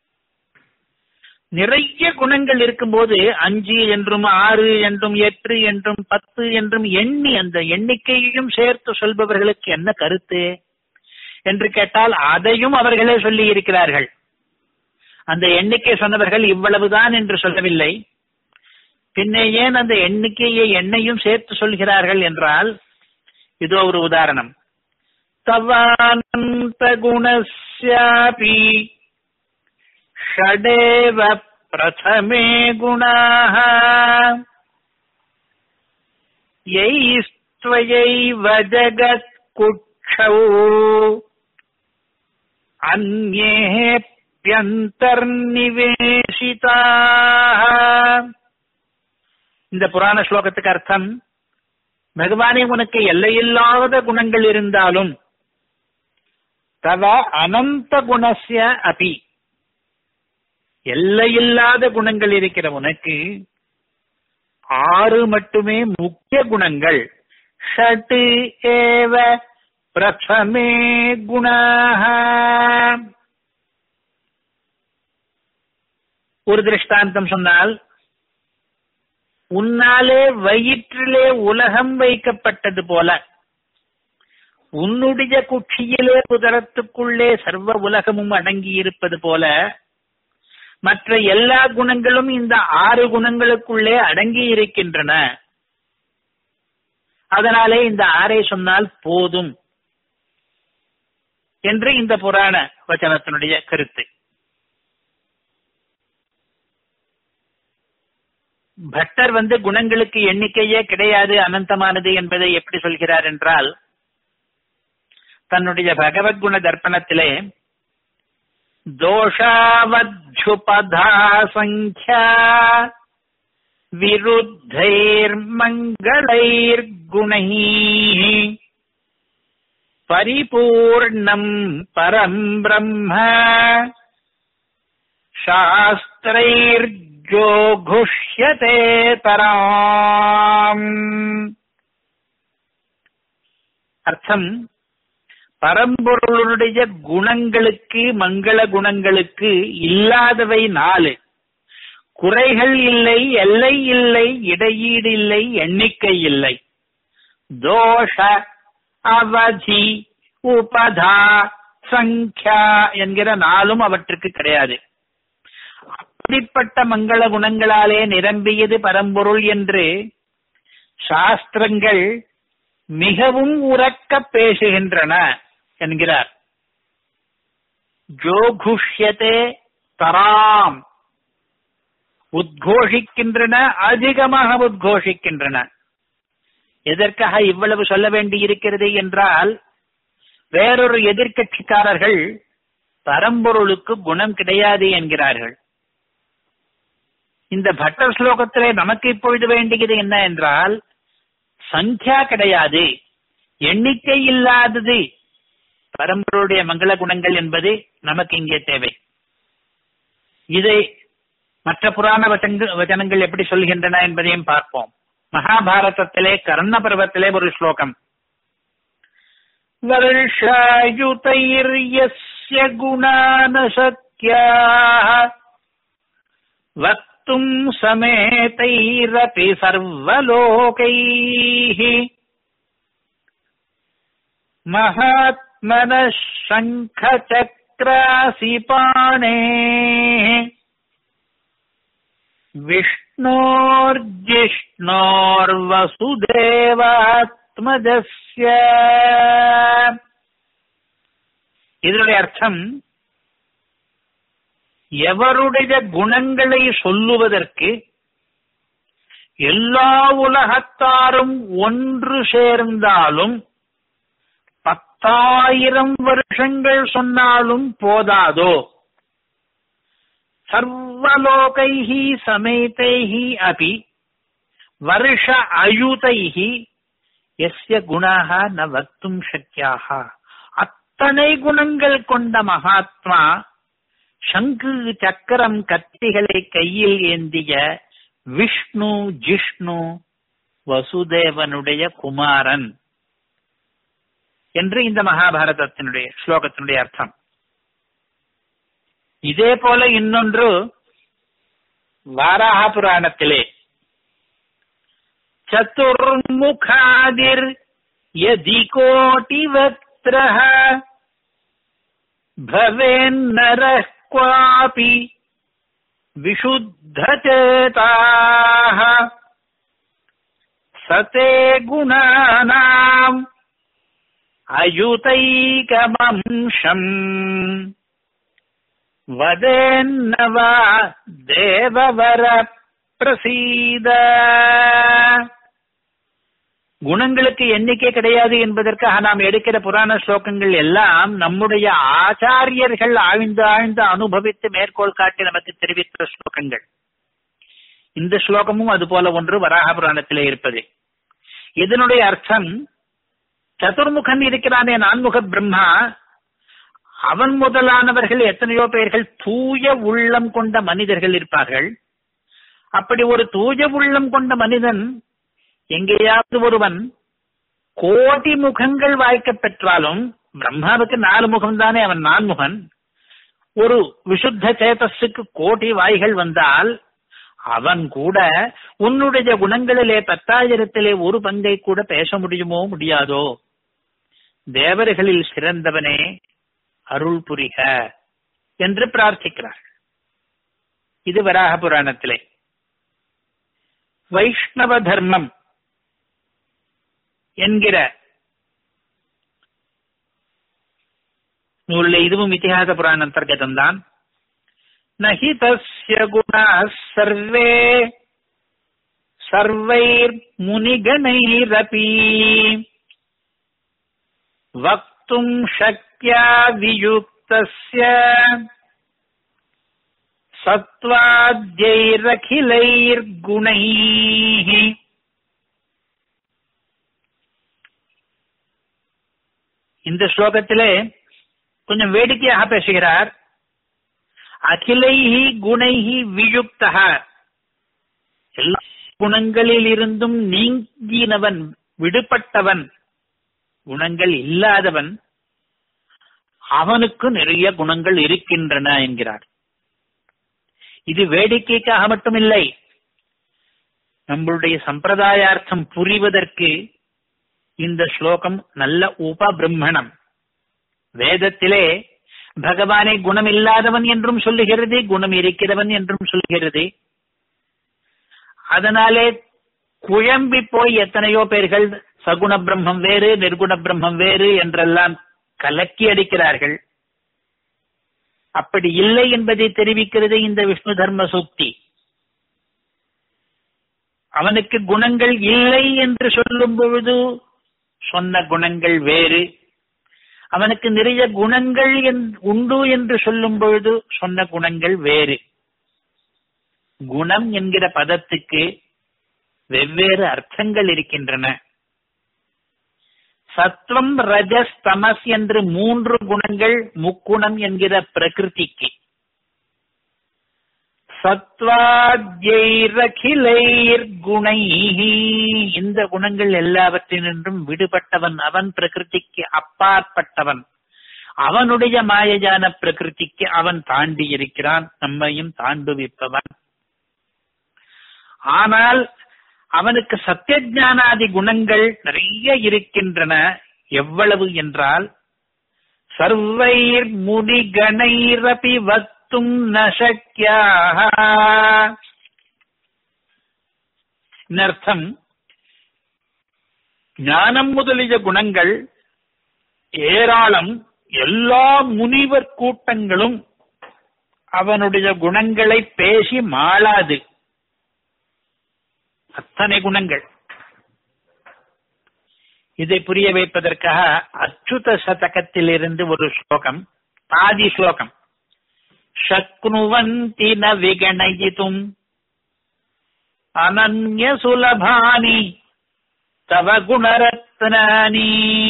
நிறைய குணங்கள் இருக்கும்போது அஞ்சு என்றும் ஆறு என்றும் எட்டு என்றும் பத்து என்றும் எண்ணி அந்த எண்ணிக்கையையும் சேர்த்து சொல்பவர்களுக்கு என்ன கருத்து என்று கேட்டால் அதையும் அவர்களே சொல்லி இருக்கிறார்கள் அந்த எண்ணிக்கை சொன்னவர்கள் இவ்வளவுதான் என்று சொல்லவில்லை பின்னே ஏன் அந்த எண்ணிக்கையை எண்ணையும் சேர்த்து சொல்கிறார்கள் என்றால் இதோ ஒரு உதாரணம் தவானந்த குணஸ்யாபி षडेव प्रथमे गुणाः यैस्त्वयैव जगत्कुक्षौ अन्येऽप्यन्तर्निवेशिताः இந்த புராண ஸ்லோகத்துக்கு அர்த்தம் பகவானே உனக்கு எல்லையில்லாத குணங்கள் இருந்தாலும் தவ அனந்த குணஸ்ய அபி எல்லையில்லாத குணங்கள் இருக்கிற உனக்கு ஆறு மட்டுமே முக்கிய குணங்கள் ஷட்டு ஏவ பிரதமே குணாக ஒரு திருஷ்டாந்தம் சொன்னால் உன்னாலே வயிற்றிலே உலகம் வைக்கப்பட்டது போல உன்னுடைய குட்சியிலே புதரத்துக்குள்ளே சர்வ உலகமும் அடங்கி இருப்பது போல மற்ற எல்லா குணங்களும் இந்த ஆறு குணங்களுக்குள்ளே அடங்கி இருக்கின்றன அதனாலே இந்த ஆரை சொன்னால் போதும் என்று இந்த புராண வச்சனத்தினுடைய கருத்து பட்டர் வந்து குணங்களுக்கு எண்ணிக்கையே கிடையாது அனந்தமானது என்பதை எப்படி சொல்கிறார் என்றால் தன்னுடைய பகவத்குண தர்ப்பணத்திலே दोषावध्युपधा सङ्ख्या विरुद्धैर्मङ्गलैर्गुणैः परिपूर्णम् परम् ब्रह्म शास्त्रैर्जोघुष्यते तराम् அர்த்தம் பரம்பொருளுடைய குணங்களுக்கு மங்கள குணங்களுக்கு இல்லாதவை நாலு குறைகள் இல்லை எல்லை இல்லை இடையீடு இல்லை எண்ணிக்கை இல்லை தோஷ அவதி உபதா சங்கியா என்கிற நாளும் அவற்றுக்கு கிடையாது அப்படிப்பட்ட மங்கள குணங்களாலே நிரம்பியது பரம்பொருள் என்று சாஸ்திரங்கள் மிகவும் உறக்க பேசுகின்றன என்கிறார் ஜோகுஷ்யதே தராம் உத்கோஷிக்கின்றன அதிகமாக உத்கோஷிக்கின்றன எதற்காக இவ்வளவு சொல்ல வேண்டி இருக்கிறது என்றால் வேறொரு எதிர்கட்சிக்காரர்கள் பரம்பொருளுக்கு குணம் கிடையாது என்கிறார்கள் இந்த பட்டர் ஸ்லோகத்திலே நமக்கு இப்பொழுது வேண்டியது என்ன என்றால் சங்கியா கிடையாது எண்ணிக்கை இல்லாதது பரம்பருடைய மங்கள குணங்கள் என்பது நமக்கு இங்கே தேவை இதை மற்ற புராண வச்சங்கள் வச்சனங்கள் எப்படி சொல்கின்றன என்பதையும் பார்ப்போம் மகாபாரதத்திலே கர்ண பருவத்திலே ஒரு ஸ்லோகம் வருஷாயுதைர்யஸ்ய குணானசக்யாः वक्तुम् समेतैरपि सर्वलोकैः महात्मनः शङ्खचक्रासिपाणेः விஷ்ணோர்ஜிஷ்ணோர்வசுதேவாத்மஜஸ்ய இதனுடைய அர்த்தம் எவருடைய குணங்களை சொல்லுவதற்கு எல்லா உலகத்தாரும் ஒன்று சேர்ந்தாலும் பத்தாயிரம் வருஷங்கள் சொன்னாலும் போதாதோ சர்வலோகைஹி சமேதைஹி அபி வருஷ அயுதைஹி எஸ்ய குணாக ந வக்தும் சக்கியாக அத்தனை குணங்கள் கொண்ட மகாத்மா சங்கு சக்கரம் கத்திகளை கையில் ஏந்திய விஷ்ணு ஜிஷ்ணு வசுதேவனுடைய குமாரன் என்று இந்த மகாபாரதத்தினுடைய ஸ்லோகத்தினுடைய அர்த்தம் இதே போல இன்னொன்று வாராக புராணத்திலே சதுர்முகாதிர் யதி கோட்டி வக்திரः भवेन्नरः क्वापि विशुद्धचेताः स ते गुणानाम् अयुतैकमंशम् वदेन्न वा देववर பிரசீத குணங்களுக்கு எண்ணிக்கை கிடையாது என்பதற்காக நாம் எடுக்கிற புராண ஸ்லோகங்கள் எல்லாம் நம்முடைய ஆச்சாரியர்கள் ஆழ்ந்து ஆழ்ந்து அனுபவித்து மேற்கோள் காட்டி நமக்கு தெரிவித்த ஸ்லோகங்கள் இந்த ஸ்லோகமும் அதுபோல ஒன்று வராக புராணத்திலே இருப்பது இதனுடைய அர்த்தம் சதுர்முகன் இருக்கிறானே நான்முக பிரம்மா அவன் முதலானவர்கள் எத்தனையோ பேர்கள் தூய உள்ளம் கொண்ட மனிதர்கள் இருப்பார்கள் அப்படி ஒரு தூய உள்ளம் கொண்ட மனிதன் எங்கேயாவது ஒருவன் கோடி முகங்கள் வாய்க்கப் பெற்றாலும் பிரம்மாவுக்கு நாலு முகம் தானே அவன் நான்முகன் ஒரு விசுத்த சேதஸுக்கு கோடி வாய்கள் வந்தால் அவன் கூட உன்னுடைய குணங்களிலே பத்தாயிரத்திலே ஒரு பங்கை கூட பேச முடியுமோ முடியாதோ தேவர்களில் சிறந்தவனே அருள் புரிக என்று பிரார்த்திக்கிறார் இது வராக புராணத்திலே வைஷ்ணவ தர்மம் என்கிற நூலில் இதுவும் இத்திஹாச புராண அந்தர்கதம் தான் நஹி தஸ்ய குணா சர்வே சர்வைர் முனிகணைரபி வக்தும் சக்யா வியுக்தஸ்ய சத்வாத்யைரகிலைர்குணைः இந்த ஸ்லோகத்திலே கொஞ்சம் வேடிக்கையாக பேசுகிறார் அகிலைஹி குணைஹி வியுக்தக எல்லா குணங்களில் இருந்தும் நீங்கினவன் விடுபட்டவன் குணங்கள் இல்லாதவன் அவனுக்கு நிறைய குணங்கள் இருக்கின்றன என்கிறார் இது வேடிக்கைக்காக மட்டுமில்லை நம்மளுடைய சம்பிரதாயார்த்தம் புரிவதற்கு இந்த ஸ்லோகம் நல்ல உபபிரம்மணம் வேதத்திலே பகவானை குணம் இல்லாதவன் என்றும் சொல்லுகிறது குணம் இருக்கிறவன் என்றும் சொல்லுகிறது அதனாலே குழம்பி போய் எத்தனையோ பேர்கள் சகுண பிரம்மம் வேறு நிர்குண பிரம்மம் வேறு என்றெல்லாம் கலக்கி அடிக்கிறார்கள் அப்படி இல்லை என்பதை தெரிவிக்கிறது இந்த விஷ்ணு தர்ம சூக்தி அவனுக்கு குணங்கள் இல்லை என்று சொல்லும் பொழுது சொன்ன குணங்கள் வேறு அவனுக்கு நிறைய குணங்கள் உண்டு என்று சொல்லும் பொழுது சொன்ன குணங்கள் வேறு குணம் என்கிற பதத்துக்கு வெவ்வேறு அர்த்தங்கள் இருக்கின்றன சத்வம் ரஜஸ் தமஸ் என்று மூன்று குணங்கள் முக்குணம் என்கிற பிரகிருதிக்கு சத்வாத்யைரகிலைர் குணை இந்த குணங்கள் எல்லாவற்றினின்றும் விடுபட்டவன் அவன் பிரகிருதிக்கு அப்பாற்பட்டவன் அவனுடைய மாயஜான பிரகிருதிக்கு அவன் தாண்டி இருக்கிறான் நம்மையும் தாண்டுவிப்பவன் ஆனால் அவனுக்கு சத்தியஜானாதி குணங்கள் நிறைய இருக்கின்றன எவ்வளவு என்றால் சர்வைர் முடிகணைரபி வத்தும் நசக்கியாக அர்த்தம் ஞானம் முதலிய குணங்கள் ஏராளம் எல்லா முனிவர் கூட்டங்களும் அவனுடைய குணங்களை பேசி மாளாது அத்தனை குணங்கள் இதை புரிய வைப்பதற்காக அச்சுத சதகத்திலிருந்து ஒரு ஸ்லோகம் பாதி ஸ்லோகம் சக்னுவந்தி ந விகணயித்தும் அனன்ய சுலபானி தவ குணரத்னானி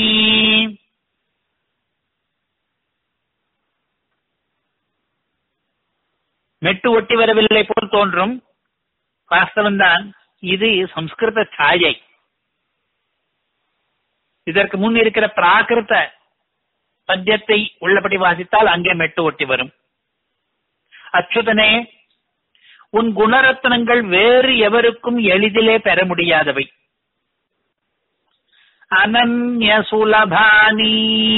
மெட்டு ஒட்டி வரவில்லை போல் தோன்றும் வாஸ்தவம்தான் இது சம்ஸ்கிருத சாயை இதற்கு முன் இருக்கிற பிராகிருத பத்தியத்தை உள்ளபடி வாசித்தால் அங்கே மெட்டு ஒட்டி வரும் அச்சுதனே உன் குணரத்னங்கள் வேறு எவருக்கும் எளிதிலே பெற முடியாதவை அனன்ய சுலபானி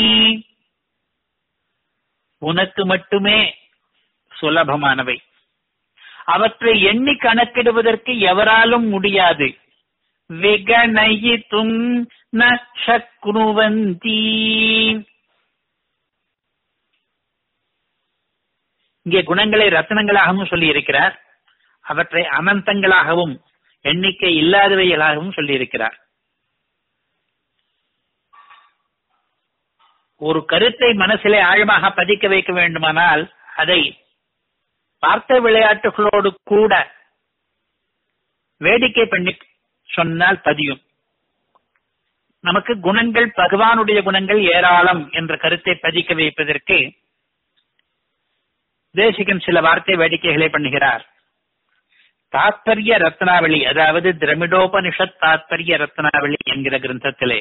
உனக்கு மட்டுமே சுலபமானவை அவற்றை எண்ணி கணக்கிடுவதற்கு எவராலும் முடியாது விகணயித்தும் ந சக்னுவந்தி இங்கே குணங்களை ரத்னங்களாகவும் சொல்லி இருக்கிறார் அவற்றை அனந்தங்களாகவும் எண்ணிக்கை இல்லாதவைகளாகவும் சொல்லி இருக்கிறார் ஒரு கருத்தை மனசிலே ஆழமாக பதிக்க வைக்க வேண்டுமானால் அதை வார்த்தை விளையாட்டுகளோடு கூட வேடிக்கை பண்ணி சொன்னால் பதியும் நமக்கு குணங்கள் பகவானுடைய குணங்கள் ஏராளம் என்ற கருத்தை பதிக்க வைப்பதற்கு தேசிகன் சில வார்த்தை வேடிக்கைகளை பண்ணுகிறார் தாத்பரிய ரத்னாவளி அதாவது திரமிடோபனிஷத் தாத்பரிய ரத்னாவளி என்கிற கிரந்தத்திலே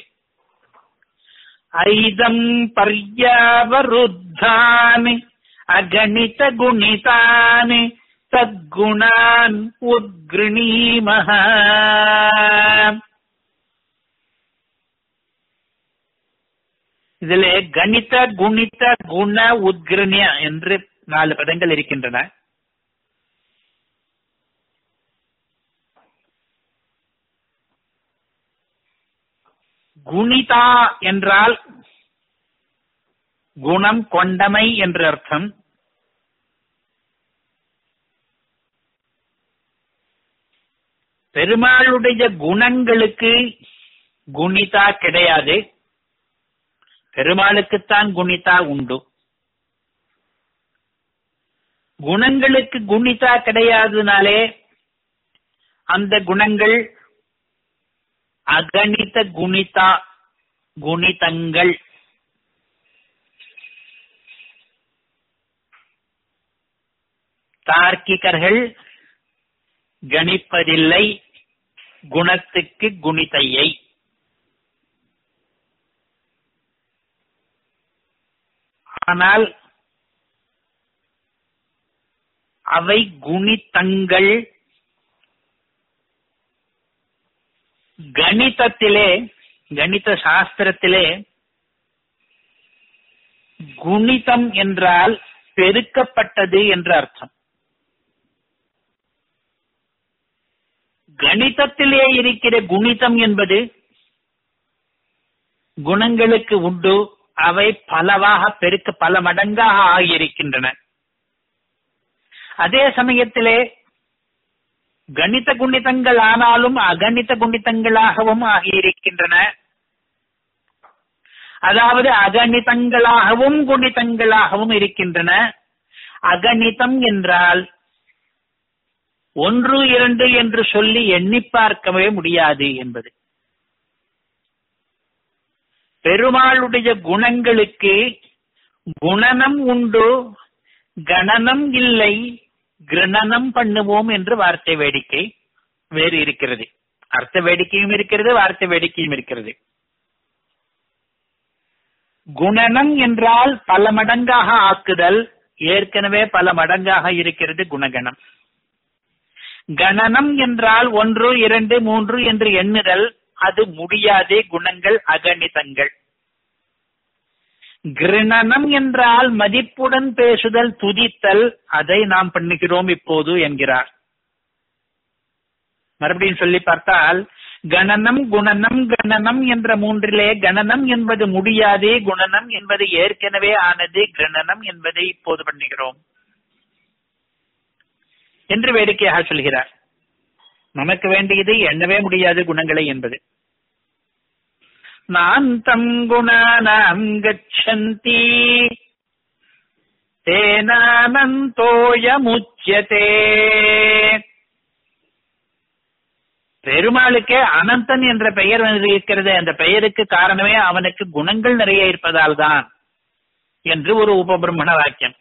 ஐதம் பர்யாவருத்தானி அகணித குணிதானி தத்குணான் உத்கிருணீமஹ இதிலே கணித குணித குண உத்கிருணிய என்று நாலு பதங்கள் இருக்கின்றன குணிதா என்றால் குணம் கொண்டமை என்று அர்த்தம் பெருமாளுடைய குணங்களுக்கு குணிதா கிடையாது பெருமாளுக்குத்தான் குணிதா உண்டு குணங்களுக்கு குணிதா கிடையாதனாலே அந்த குணங்கள் அகணித குணிதா குணிதங்கள் தார்க்கிகர்கள் கணிப்பதில்லை குணத்துக்கு குணிதையை ஆனால் அவை குணித்தங்கள் கணிதத்திலே கணித சாஸ்திரத்திலே குணிதம் என்றால் பெருக்கப்பட்டது என்று அர்த்தம் கணிதத்திலே இருக்கிற குணிதம் என்பது குணங்களுக்கு உண்டு அவை பலவாக பெருக்க பல மடங்காக ஆகியிருக்கின்றன அதே சமயத்திலே கணித குணிதங்கள் ஆனாலும் அகணித குணிதங்களாகவும் ஆகியிருக்கின்றன அதாவது அகணிதங்களாகவும் குணிதங்களாகவும் இருக்கின்றன அகணிதம் என்றால் ஒன்று இரண்டு என்று சொல்லி எண்ணி பார்க்கவே முடியாது என்பது பெருமாளுடைய குணங்களுக்கு குணனம் உண்டு கணனம் இல்லை கிரணனம் பண்ணுவோம் என்று வார்த்தை வேடிக்கை வேறு இருக்கிறது அர்த்த வேடிக்கையும் இருக்கிறது வார்த்தை வேடிக்கையும் இருக்கிறது குணனம் என்றால் பல மடங்காக ஆக்குதல் ஏற்கனவே பல மடங்காக இருக்கிறது குணகணம் கணனம் என்றால் ஒன்று இரண்டு மூன்று என்று எண்ணுதல் அது முடியாதே குணங்கள் அகணிதங்கள் கிருணனம் என்றால் மதிப்புடன் பேசுதல் துதித்தல் அதை நாம் பண்ணுகிறோம் இப்போது என்கிறார் மறுபடியும் சொல்லி பார்த்தால் கணனம் குணனம் கணனம் என்ற மூன்றிலே கணனம் என்பது முடியாதே குணனம் என்பது ஏற்கனவே ஆனது கிரணனம் என்பதை இப்போது பண்ணுகிறோம் என்று வேடிக்கையாக சொல்கிறார் நமக்கு வேண்டியது எண்ணவே முடியாது குணங்களை என்பது நாந்தம் குணானாம் கச்சந்தி தேனானந்தோயமுச்சியதே பெருமாளுக்கே அனந்தன் என்ற பெயர் இருக்கிறது அந்த பெயருக்கு காரணமே அவனுக்கு குணங்கள் நிறைய இருப்பதால் தான் என்று ஒரு உபபிரமண வாக்கியம்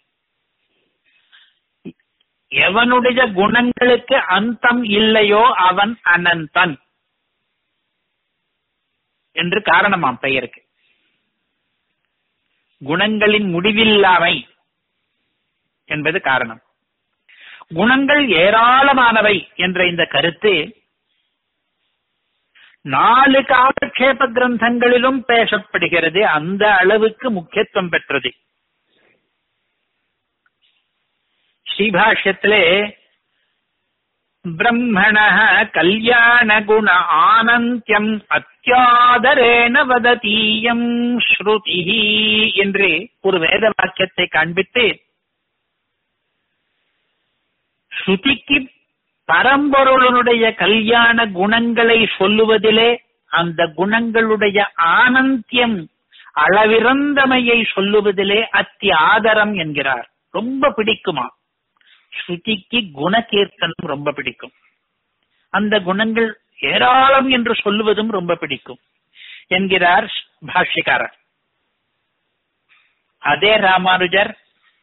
எவனுடைய குணங்களுக்கு அந்தம் இல்லையோ அவன் அனந்தன் என்று காரணமாம் பெயருக்கு குணங்களின் முடிவில்லாமை என்பது காரணம் குணங்கள் ஏராளமானவை என்ற இந்த கருத்து நாலு காலக்ஷேப கிரந்தங்களிலும் பேசப்படுகிறது அந்த அளவுக்கு முக்கியத்துவம் பெற்றது ஸ்ரீபாஷ்யத்திலே பிரம்மண கல்யாண குண ஆனந்தியம் அத்தியாதரேன வததீயம் ஸ்ருதி என்று ஒரு வேத வாக்கியத்தை காண்பித்து ஸ்ருதிக்கு பரம்பொருளனுடைய கல்யாண குணங்களை சொல்லுவதிலே அந்த குணங்களுடைய ஆனந்தியம் அளவிறந்தமையை சொல்லுவதிலே அத்தி ஆதரம் என்கிறார் ரொம்ப பிடிக்குமா ஸ்ருதிக்கு குணகீர்த்தனம் ரொம்ப பிடிக்கும் அந்த குணங்கள் ஏராளம் என்று சொல்லுவதும் ரொம்ப பிடிக்கும் என்கிறார் பாஷ்யக்காரர் அதே ராமானுஜர்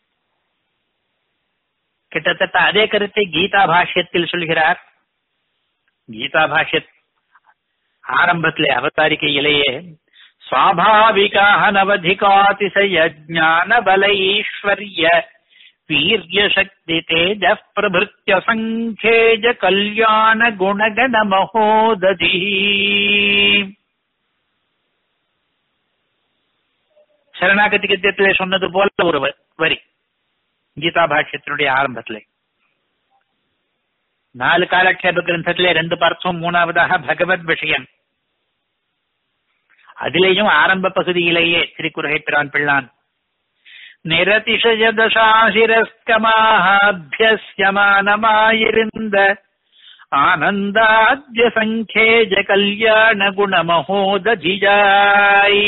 கிட்டத்தட்ட அதே கருத்தை கீதா பாஷ்யத்தில் சொல்கிறார் கீதா பாஷ்ய ஆரம்பத்திலே அவதாரிக்கையிலேயே சுவாபாவிகாக நவதிகாதிசய ஜான பல ஈஸ்வர்ய வீரிய சக்தி தேஜ பிரபிருத்திய சங்கேஜ கல்யாண குணகண மகோததி சரணாகதி கத்தியத்திலே சொன்னது போல ஒரு வரி கீதா பாஷ்யத்தினுடைய ஆரம்பத்திலே நாலு காலக்ஷேப கிரந்தத்திலே ரெண்டு பார்த்தோம் மூணாவதாக பகவத் விஷயம் அதிலேயும் ஆரம்ப பகுதியிலேயே திருக்குறகை பிரான் பிள்ளான் நிரதிசயதசாசிரஸ்கமாபியமானமாயிருந்த ஆனந்தாத்ய சங்கேஜ கல்யாண குணமஹோதஜிஜாய்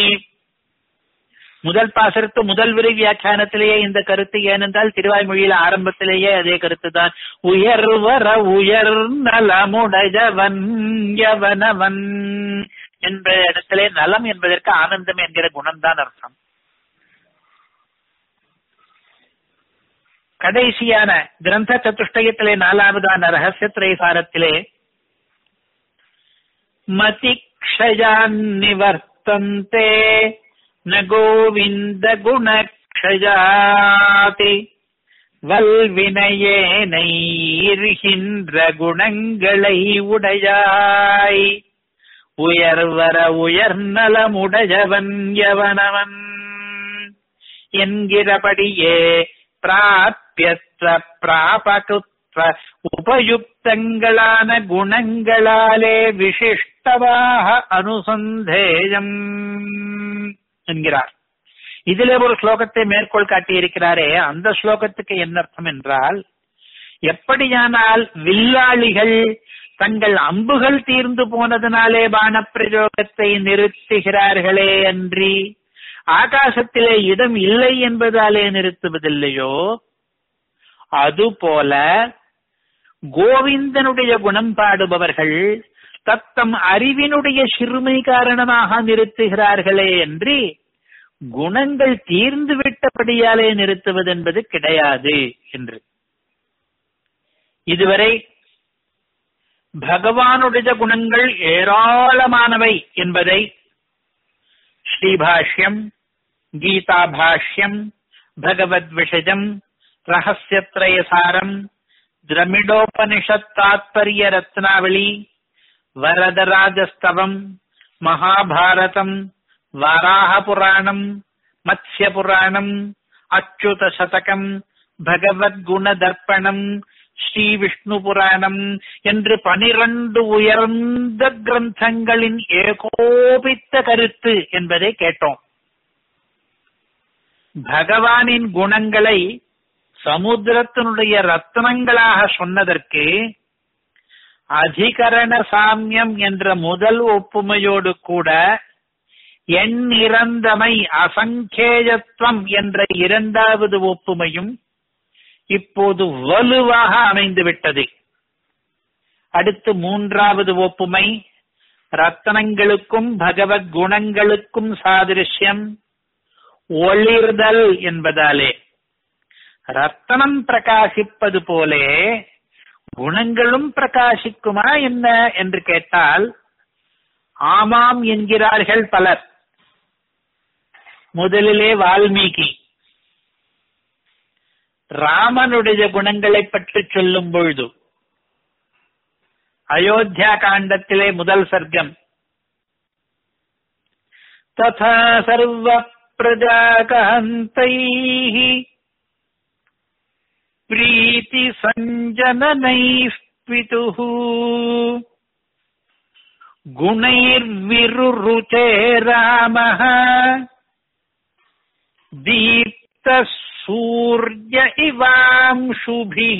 முதல் பாசரத்து முதல் விரை வியாக்கியானத்திலேயே இந்த கருத்து ஏனென்றால் திருவாய்மொழியில ஆரம்பத்திலேயே அதே கருத்து தான் உயர்வர உயர் நலமுடையவன் யவனவன் என்ற இடத்திலே நலம் என்பதற்கு ஆனந்தம் என்கிற குணம்தான் அர்த்தம் கடைசியான கிரந்த சதுஷ்டயத்திலே நாலாவதான ரகசிய திரைசாரத்திலே மதிக்ஷயான் நிவர்த்தந்தே ந கோவிந்த குணக்ஷயாதி வல்வினையேனைர்கின்ற குணங்களை உடையாய் உயர்வர உயர்நலமுடையவன் எவனவன் என்கிறபடியே பிராபியத்வ பிராபகுத்வ உபயுக்தங்களான குணங்களாலே விசிஷ்டமாக அனுசந்தேயம் என்கிறார் இதிலே ஒரு ஸ்லோகத்தை மேற்கோள் காட்டியிருக்கிறாரே அந்த ஸ்லோகத்துக்கு என்ன அர்த்தம் என்றால் எப்படியானால் வில்லாளிகள் தங்கள் அம்புகள் தீர்ந்து போனதனாலே பானப்பிரயோகத்தை நிறுத்துகிறார்களே அன்றி ஆகாசத்திலே இடம் இல்லை என்பதாலே நிறுத்துவதில்லையோ அதுபோல கோவிந்தனுடைய குணம் பாடுபவர்கள் தத்தம் அறிவினுடைய சிறுமை காரணமாக நிறுத்துகிறார்களே என்று குணங்கள் தீர்ந்து விட்டபடியாலே நிறுத்துவது என்பது கிடையாது என்று இதுவரை பகவானுடைய குணங்கள் ஏராளமானவை என்பதை ஸ்ரீபாஷ்யம் கீதா பாஷ்யம் பகவத் விஷயம் ரகசியத்ரயசாரம் திரமிடோபனிஷத் தாத்பரிய ரத்னாவளி வரதராஜஸ்தவம் மகாபாரதம் வராக புராணம் மத்ய புராணம் அச்சுத சதகம் பகவத்குண தர்ப்பணம் ஸ்ரீ விஷ்ணு புராணம் என்று பனிரண்டு உயர்ந்த கிரந்தங்களின் ஏகோபித்த கருத்து என்பதை கேட்டோம் பகவானின் குணங்களை சமுத்திரத்தினுடைய ரத்னங்களாக சொன்னதற்கு அதிகரண சாமியம் என்ற முதல் ஒப்புமையோடு கூட எண்ணிறந்தமை அசங்கேயத்துவம் என்ற இரண்டாவது ஒப்புமையும் இப்போது வலுவாக அமைந்து விட்டது அடுத்து மூன்றாவது ஒப்புமை ரத்தனங்களுக்கும் பகவத் குணங்களுக்கும் சாதிருஷ்யம் ஒளிர்தல் என்பதாலே ரத்தனம் பிரகாசிப்பது போலே குணங்களும் பிரகாசிக்குமா என்ன என்று கேட்டால் ஆமாம் என்கிறார்கள் பலர் முதலிலே வால்மீகி ராமனுடைய குணங்களை பற்றி சொல்லும் பொழுது அயோத்தியா காண்டத்திலே முதல் சர்க்கம் ததா சர்வ பிரஜாகந்தைः प्रीति सञ्जननैः पितुः गुणैर्विरुरुचे रामः दीप्तः सूर्य इवांशुभिः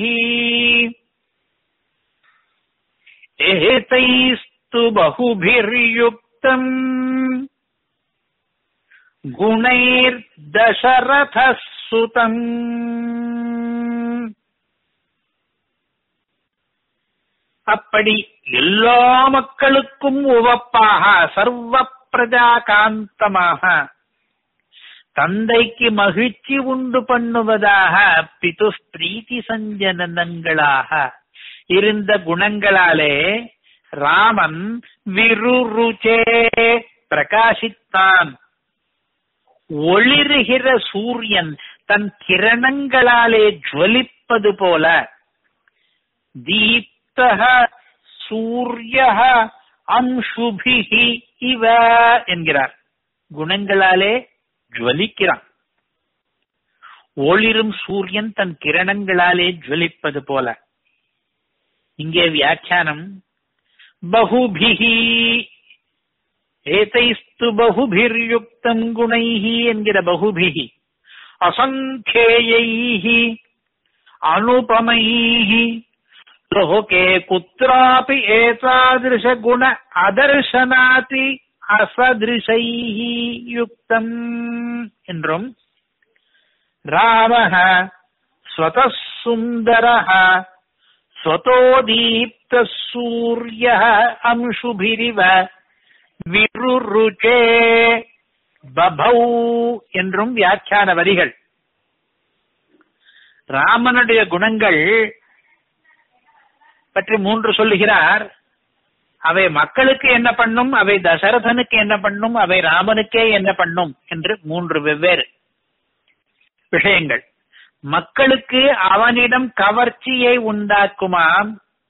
एतैस्तु बहुभिर्युक्तम् गुणैर्दशरथः सुतम् அப்படி எல்லா மக்களுக்கும் உவப்பாக சர்வ பிரஜா காந்தமாக தந்தைக்கு மகிழ்ச்சி உண்டு பண்ணுவதாக பிது பிரீத்தி சஞ்சனங்களாக இருந்த குணங்களாலே ராமன் விருருச்சே பிரகாசித்தான் ஒளிருகிற சூரியன் தன் கிரணங்களாலே ஜுவலிப்பது போல தீப்தக சூரிய அம்சுபிகி இவ என்கிறார் குணங்களாலே ஜுவலிக்கிறான் ஒளிரும் சூரியன் தன் கிரணங்களாலே ஜுவலிப்பது போல இங்கே வியாக்கியானம் பகுபிகி ஏதைஸ்து பகுபிர்யுக்தம் குணைஹி என்கிற பகுபிகி அசங்கேயைஹி அனுபமைஹி லோகே குத்ராபி ஏதாதிருஷ குண அதர்சனாதி அசதிருஷைஹி யுக்தம் என்றும் ராமः स्वतः सुन्दरः स्वतोदीप्तः सूर्यः अंशुभिरिव விருருச்சே பபௌ என்றும் வியாக்கியான வரிகள் ராமனுடைய குணங்கள் பற்றி மூன்று சொல்லுகிறார் அவை மக்களுக்கு என்ன பண்ணும் அவை தசரதனுக்கு என்ன பண்ணும் அவை ராமனுக்கே என்ன பண்ணும் என்று மூன்று வெவ்வேறு விஷயங்கள் மக்களுக்கு அவனிடம் கவர்ச்சியை உண்டாக்குமாம்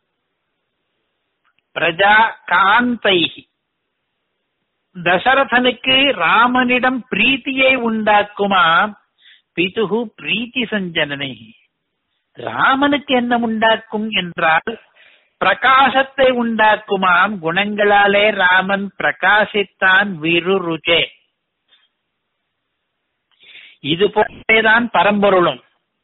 பிரஜா காந்தைகி தசரதனுக்கு ராமனிடம் பிரீத்தியை உண்டாக்குமாம் பிதுகு பிரீத்தி சஞ்சனனை ராமனுக்கு என்ன உண்டாக்கும் என்றால் பிரகாசத்தை உண்டாக்குமாம் குணங்களாலே ராமன் பிரகாசித்தான் விருருச்சே இது போலேதான் பரம்பொருளும்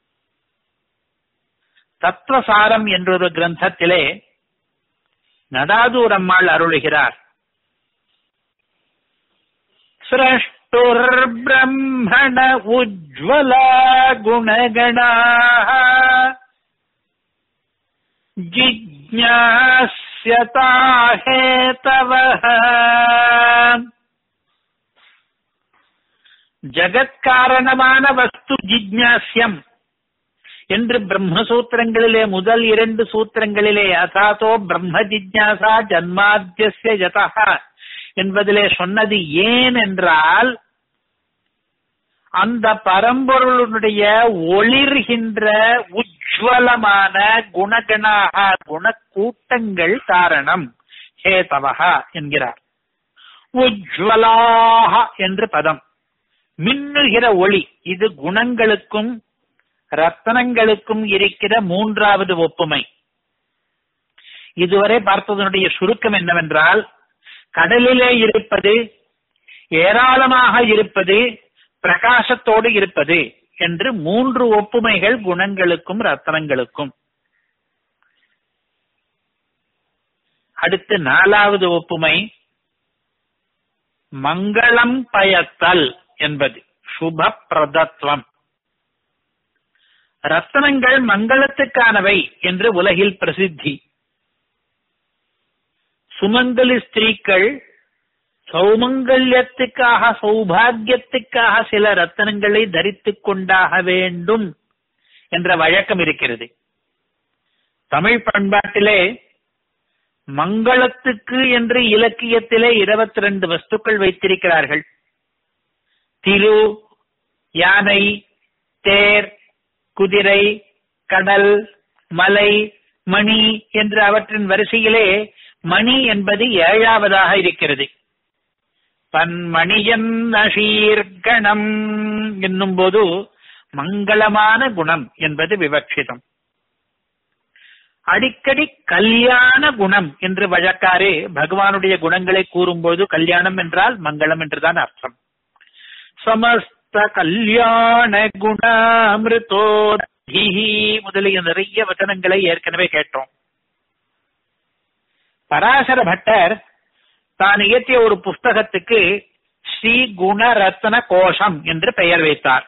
தத்துவசாரம் என்றொரு கிரந்தத்திலே நடாதூர் அம்மாள் அருளுகிறார் स्रष्टुर्ब्रह्मण उज्ज्वला गुणगणाः जिज्ञास्यता हेतवः ஜகத்காரணமான வஸ்து ஜிஜ்ஞாசியம் என்று பிரம்மசூத்திரங்களிலே முதல் இரண்டு சூத்திரங்களிலே அசாதோ பிரம்ம ஜிஜ்ஞாசா ஜன்மாத்தியஸ்ய ஜதா என்பதிலே சொன்னது ஏன் என்றால் அந்த பரம்பொருளுடைய ஒளிர்கின்ற உஜ்வலமான குணகணாக குணக்கூட்டங்கள் காரணம் ஹேதவகா என்கிறார் உஜ்வலாக என்று பதம் மின்னுகிற ஒளி இது குணங்களுக்கும் ரத்தனங்களுக்கும் இருக்கிற மூன்றாவது ஒப்புமை இதுவரை பார்த்ததனுடைய சுருக்கம் என்னவென்றால் கடலிலே இருப்பது ஏராளமாக இருப்பது பிரகாசத்தோடு இருப்பது என்று மூன்று ஒப்புமைகள் குணங்களுக்கும் ரத்தனங்களுக்கும் அடுத்து நாலாவது ஒப்புமை மங்களம் பயத்தல் என்பது சுப பிரதத்துவம் ரத்தனங்கள் மங்களத்துக்கானவை என்று உலகில் பிரசித்தி சுமங்கலி ஸ்திரீக்கள் சௌமங்கல்யத்துக்காக சௌபாகியத்துக்காக சில ரத்தனங்களை தரித்துக் கொண்டாக வேண்டும் என்ற வழக்கம் இருக்கிறது தமிழ் பண்பாட்டிலே மங்களத்துக்கு என்று இலக்கியத்திலே இருபத்தி ரெண்டு வஸ்துக்கள் வைத்திருக்கிறார்கள் திரு யானை தேர் குதிரை கடல் மலை மணி என்று அவற்றின் வரிசையிலே மணி என்பது ஏழாவதாக இருக்கிறது பன்மணியன் அஷீர்கணம் என்னும் போது மங்களமான குணம் என்பது விவக்ஷிதம் அடிக்கடி கல்யாண குணம் என்று வழக்காரே பகவானுடைய குணங்களை கூறும்போது கல்யாணம் என்றால் மங்களம் என்றுதான் அர்த்தம் சமஸ்த கல்யாண குணாமிருதோ முதலிய நிறைய வச்சனங்களை ஏற்கனவே கேட்டோம் பராசர பட்டர் தான் இயற்றிய ஒரு புஸ்தகத்துக்கு ஸ்ரீ குணரத்ன கோஷம் என்று பெயர் வைத்தார்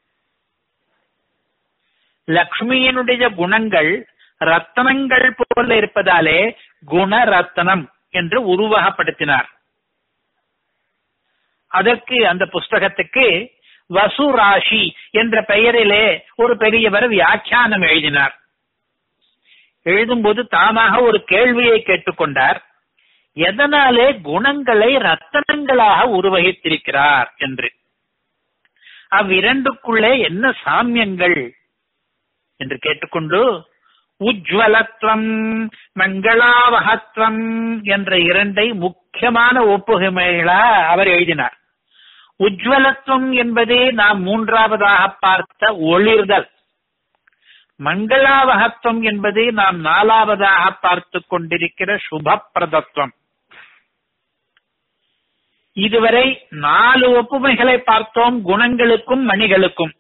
லக்ஷ்மியினுடைய குணங்கள் ரத்தனங்கள் போல இருப்பதாலே குணரத்னம் என்று உருவகப்படுத்தினார் அதற்கு அந்த புஸ்தகத்துக்கு வசுராஷி என்ற பெயரிலே ஒரு பெரியவர் வியாக்கியானம் எழுதினார் எழுதும்போது தாமாக ஒரு கேள்வியை கேட்டுக்கொண்டார் எதனாலே குணங்களை ரத்தனங்களாக உருவகித்திருக்கிறார் என்று அவ்விரண்டுக்குள்ளே என்ன சாமியங்கள் என்று கேட்டுக்கொண்டு உஜ்வலத்துவம் மங்களாவகத்துவம் என்ற இரண்டை முக்கியமான ஒப்புகைமைகளா அவர் எழுதினார் உஜ்வலத்துவம் என்பதே நாம் மூன்றாவதாக பார்த்த ஒளிர்தல் மங்களாவகத்துவம் என்பது நாம் நாலாவதாக பார்த்து கொண்டிருக்கிற சுபப்பிரதத்துவம் இதுவரை நாலு ஒப்புமைகளை பார்த்தோம் குணங்களுக்கும் மணிகளுக்கும்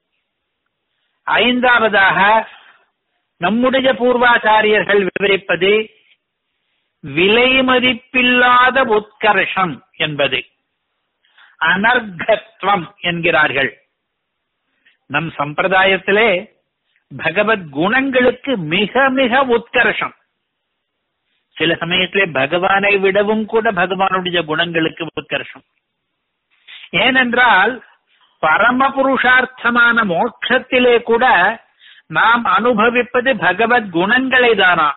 ஐந்தாவதாக நம்முடைய பூர்வாச்சாரியர்கள் விவரிப்பது விலை மதிப்பில்லாத உத்கர்ஷம் என்பது அனர்கத்வம் என்கிறார்கள் நம் சம்பிரதாயத்திலே பகவத் குணங்களுக்கு மிக மிக உத்கர்ஷம் சில சமயத்திலே பகவானை விடவும் கூட பகவானுடைய குணங்களுக்கு உத்கர்ஷம் ஏனென்றால் பரம புருஷார்த்தமான மோட்சத்திலே கூட நாம் அனுபவிப்பது பகவத் குணங்களை தானா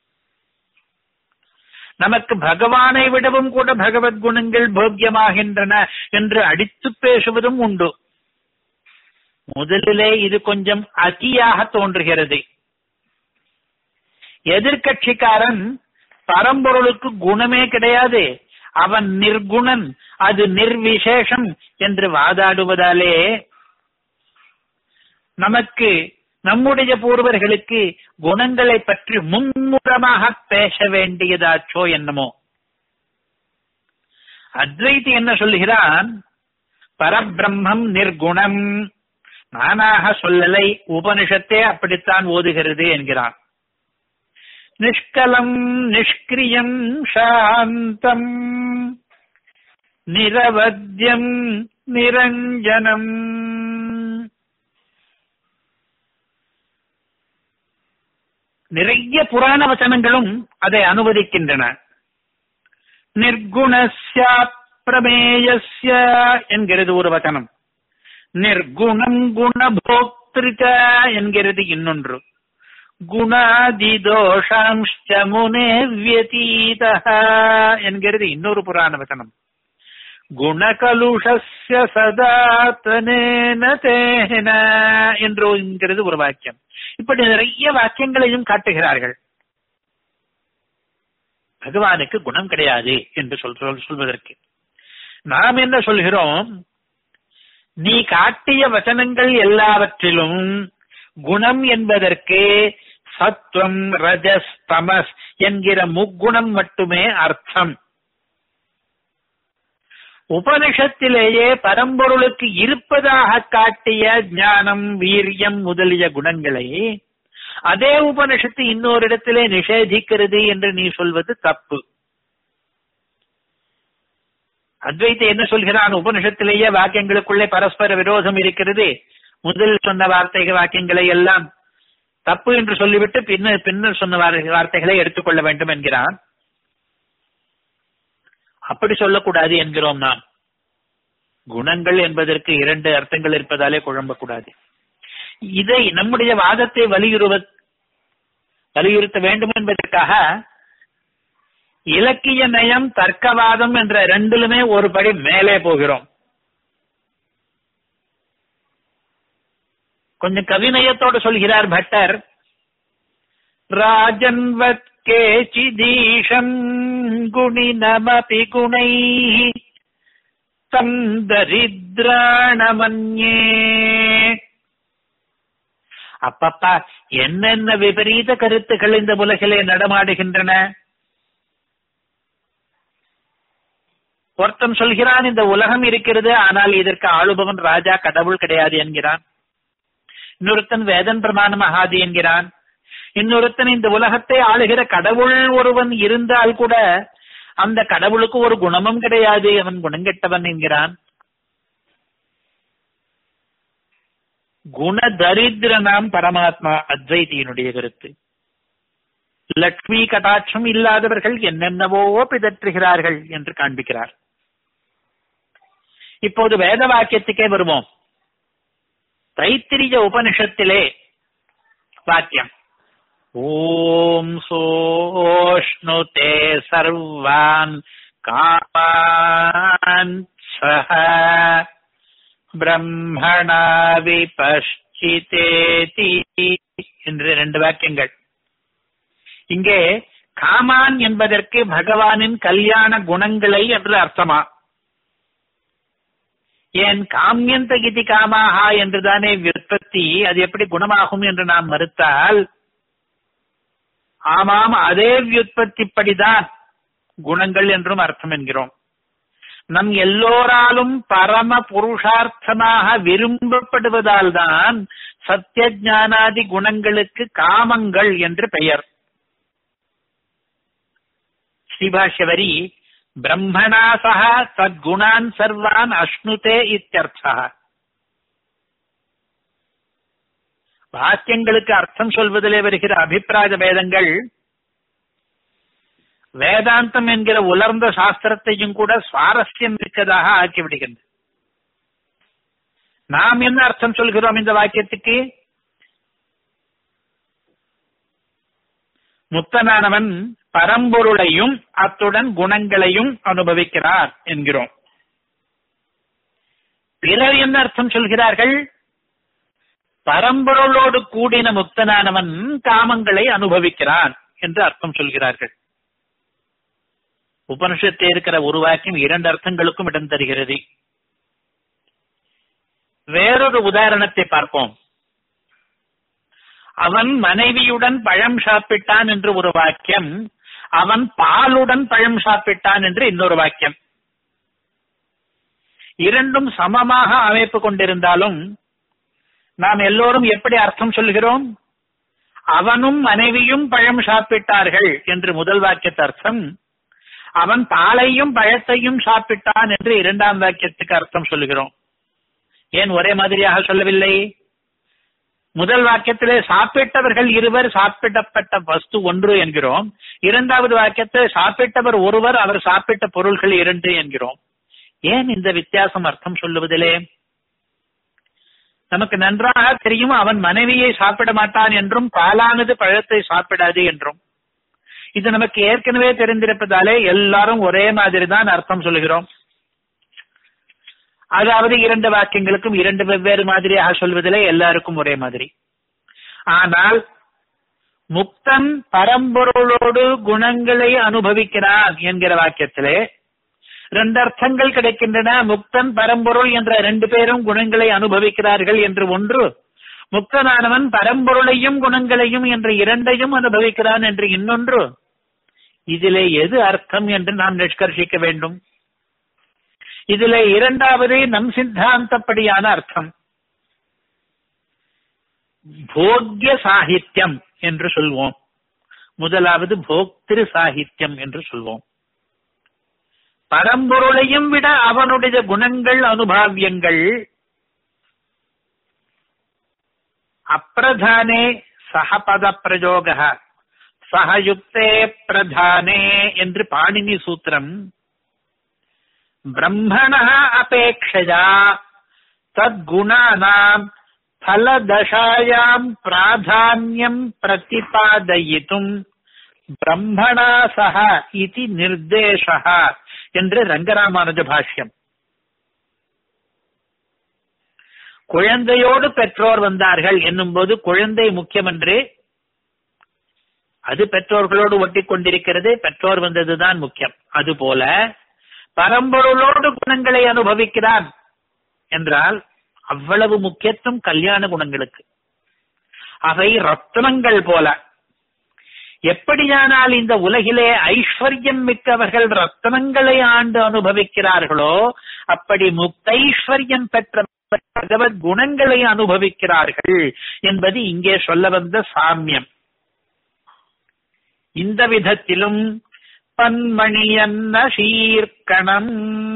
நமக்கு பகவானை விடவும் கூட பகவத் குணங்கள் போக்கியமாகின்றன என்று அடித்து பேசுவதும் உண்டு முதலிலே இது கொஞ்சம் அத்தியாக தோன்றுகிறது எதிர்கட்சிக்காரன் பரம்பொருளுக்கு குணமே கிடையாது அவன் நிர்குணன் அது நிர்விசேஷம் என்று வாதாடுவதாலே நமக்கு நம்முடைய பூர்வர்களுக்கு குணங்களை பற்றி மும்முரமாக பேச வேண்டியதாச்சோ என்னமோ அத்வைதி என்ன சொல்லுகிறான் பரபிரம்மம் நிர்குணம் நானாக சொல்லலை உபனிஷத்தே அப்படித்தான் ஓதுகிறது என்கிறான் நிஷ்கலம் நிஷ்கிரியம் சாந்தம் நிரவத்தியம் நிரஞ்சனம் நிறைய புராண வசனங்களும் அதை அனுமதிக்கின்றன நிர்குணஸ்ய பிரமேயஸ்ய என்கிறது ஒரு வசனம் நிர்குணம் குணபோக்திருச்ச என்கிறது இன்னொன்று குணாதிதோஷாம்ச்ச முனே வியதீத என்கிறது இன்னொரு புராண வசனம் குணகலுஷஸ்ய சதாத்தனேன தேன என்று என்கிறது ஒரு வாக்கியம் இப்படி நிறைய வாக்கியங்களையும் காட்டுகிறார்கள் பகவானுக்கு குணம் கிடையாது என்று சொல் சொல்வதற்கு நாம் என்ன சொல்கிறோம் நீ காட்டிய வசனங்கள் எல்லாவற்றிலும் குணம் என்பதற்கு சத்வம் ரஜஸ் தமஸ் என்கிற முக்குணம் மட்டுமே அர்த்தம் உபனிஷத்திலேயே பரம்பொருளுக்கு இருப்பதாக காட்டிய ஞானம் வீரியம் முதலிய குணங்களை அதே உபனிஷத்து இன்னொரு இடத்திலே நிஷேதிக்கிறது என்று நீ சொல்வது தப்பு அத்வைத்தை என்ன சொல்கிறான் உபனிஷத்திலேயே வாக்கியங்களுக்குள்ளே பரஸ்பர விரோதம் இருக்கிறது முதல் சொன்ன வார்த்தை வாக்கியங்களை எல்லாம் தப்பு என்று சொல்லிவிட்டு பின்னர் பின்னர் சொன்ன வார்த்தைகளை எடுத்துக்கொள்ள வேண்டும் என்கிறான் அப்படி சொல்லக்கூடாது என்கிறோம் நாம் குணங்கள் என்பதற்கு இரண்டு அர்த்தங்கள் இருப்பதாலே குழம்பக்கூடாது இதை நம்முடைய வாதத்தை வலியுறுவ வலியுறுத்த வேண்டும் என்பதற்காக இலக்கிய நயம் தர்க்கவாதம் என்ற ரெண்டிலுமே ஒரு படி மேலே போகிறோம் கொஞ்சம் கவிநயத்தோடு சொல்கிறார் பட்டர் ராஜன்வத் கேச்சிதீஷம் குணினமபி குணை தம் தரித்ராணமன்யே அப்பப்பா என்னென்ன விபரீத கருத்துக்கள் இந்த உலகிலே நடமாடுகின்றன ஒருத்தன் சொல்கிறான் இந்த உலகம் இருக்கிறது ஆனால் இதற்கு ஆளுபவன் ராஜா கடவுள் கிடையாது என்கிறான் இன்னொருத்தன் வேதன் பிரமாண மகாதி என்கிறான் இன்னொருத்தன் இந்த உலகத்தை ஆளுகிற கடவுள் ஒருவன் இருந்தால் கூட அந்த கடவுளுக்கு ஒரு குணமும் கிடையாது அவன் குணங்கெட்டவன் என்கிறான் குணதரித்திரனாம் பரமாத்மா அத்வைதியினுடைய கருத்து லக்ஷ்மி கடாட்சம் இல்லாதவர்கள் என்னென்னவோ பிதற்றுகிறார்கள் என்று காண்பிக்கிறார் இப்போது வேத வாக்கியத்துக்கே வருவோம் தைத்திரிய உபனிஷத்திலே வாக்கியம் ஓம் சோஷ்ணுதே சர்வான் காமான் சஹ பிரம்மணா விபஷ்சிதேதி என்று ரெண்டு வாக்கியங்கள் இங்கே காமான் என்பதற்கு பகவானின் கல்யாண குணங்களை என்று அர்த்தமா ஏன் காமியந்த கிதி காமாகா என்றுதானே விற்பத்தி அது எப்படி குணமாகும் என்று நாம் மறுத்தால் ஆமாம் அதே வியுற்பத்திப்படிதான் குணங்கள் என்றும் அர்த்தம் என்கிறோம் நம் எல்லோராலும் பரம புருஷார்த்தமாக விரும்பப்படுவதால் தான் சத்திய ஞானாதி குணங்களுக்கு காமங்கள் என்று பெயர் ஸ்ரீபாஷ்யவரி பிரம்மணா சக தத்குணான் சர்வான் அஷ்ணுதே இத்தியர்த்தா வாக்கியங்களுக்கு அர்த்தம் சொல்வதிலே வருகிற அபிப்பிராய வேதங்கள் வேதாந்தம் என்கிற உலர்ந்த சாஸ்திரத்தையும் கூட சுவாரஸ்யம் இருக்கதாக ஆக்கிவிடுகின்றது நாம் என்ன அர்த்தம் சொல்கிறோம் இந்த வாக்கியத்துக்கு முக்தனானவன் பரம்பொருளையும் அத்துடன் குணங்களையும் அனுபவிக்கிறார் என்கிறோம் பிறர் என்ன அர்த்தம் சொல்கிறார்கள் பரம்பொருளோடு கூடின முக்தனானவன் காமங்களை அனுபவிக்கிறான் என்று அர்த்தம் சொல்கிறார்கள் உபனிஷத்தை இருக்கிற ஒரு வாக்கியம் இரண்டு அர்த்தங்களுக்கும் இடம் தருகிறது வேறொரு உதாரணத்தை பார்ப்போம் அவன் மனைவியுடன் பழம் சாப்பிட்டான் என்று ஒரு வாக்கியம் அவன் பாலுடன் பழம் சாப்பிட்டான் என்று இன்னொரு வாக்கியம் இரண்டும் சமமாக அமைப்பு கொண்டிருந்தாலும் நாம் எல்லோரும் எப்படி அர்த்தம் சொல்கிறோம் அவனும் மனைவியும் பழம் சாப்பிட்டார்கள் என்று முதல் வாக்கியத்து அர்த்தம் அவன் பாலையும் பழத்தையும் சாப்பிட்டான் என்று இரண்டாம் வாக்கியத்துக்கு அர்த்தம் சொல்லுகிறோம் ஏன் ஒரே மாதிரியாக சொல்லவில்லை முதல் வாக்கியத்திலே சாப்பிட்டவர்கள் இருவர் சாப்பிடப்பட்ட வஸ்து ஒன்று என்கிறோம் இரண்டாவது வாக்கியத்தில் சாப்பிட்டவர் ஒருவர் அவர் சாப்பிட்ட பொருள்கள் இரண்டு என்கிறோம் ஏன் இந்த வித்தியாசம் அர்த்தம் சொல்லுவதிலே நமக்கு நன்றாக தெரியும் அவன் மனைவியை சாப்பிட மாட்டான் என்றும் பாலானது பழத்தை சாப்பிடாது என்றும் இது நமக்கு ஏற்கனவே தெரிந்திருப்பதாலே எல்லாரும் ஒரே மாதிரி தான் அர்த்தம் சொல்லுகிறோம் அதாவது இரண்டு வாக்கியங்களுக்கும் இரண்டு வெவ்வேறு மாதிரியாக சொல்வதிலே எல்லாருக்கும் ஒரே மாதிரி ஆனால் முக்தன் பரம்பொருளோடு குணங்களை அனுபவிக்கிறான் என்கிற வாக்கியத்திலே ரெண்டு அர்த்தங்கள் கிடைக்கின்றன முக்தன் பரம்பொருள் என்ற ரெண்டு பேரும் குணங்களை அனுபவிக்கிறார்கள் என்று ஒன்று முக்தனானவன் பரம்பொருளையும் குணங்களையும் என்ற இரண்டையும் அனுபவிக்கிறான் என்று இன்னொன்று இதிலே எது அர்த்தம் என்று நாம் நிஷ்கர்ஷிக்க வேண்டும் இதிலே இரண்டாவது நம் சித்தாந்தப்படியான அர்த்தம் போக்கிய சாகித்யம் என்று சொல்வோம் முதலாவது போக்திரு சாகித்யம் என்று சொல்வோம் பரம்பொருளையும் விட அவனுடைய குணங்கள் அனுபாவியங்கள் அப்பிரதானே சகபத பிரயோக சகயுக்தே பிரதானே என்று பாணினி சூத்திரம் பிரம்மணः அபேக்ஷயா தத்குணானாம் ஃபலதசாயாம் பிராதான்யம் பிரதிபாதயித்தும் பிரம்மணா சக இது நிர்தேசः என்று ரங்கராமானுஜ பாஷ்யம் குழந்தையோடு பெற்றோர் வந்தார்கள் என்னும்போது குழந்தை முக்கியமன்று அது பெற்றோர்களோடு ஒட்டி கொண்டிருக்கிறது பெற்றோர் வந்ததுதான் முக்கியம் அதுபோல பரம்பொருளோடு குணங்களை அனுபவிக்கிறான் என்றால் அவ்வளவு முக்கியத்துவம் கல்யாண குணங்களுக்கு அவை ரத்னங்கள் போல எப்படியானால் இந்த உலகிலே ஐஸ்வர்யம் மிக்கவர்கள் ரத்னங்களை ஆண்டு அனுபவிக்கிறார்களோ அப்படி முக்தைஸ்வர்யம் பெற்ற பகவத் குணங்களை அனுபவிக்கிறார்கள் என்பது இங்கே சொல்ல வந்த சாமியம் இந்த விதத்திலும் பன்மணியன்ன சீர்கணம்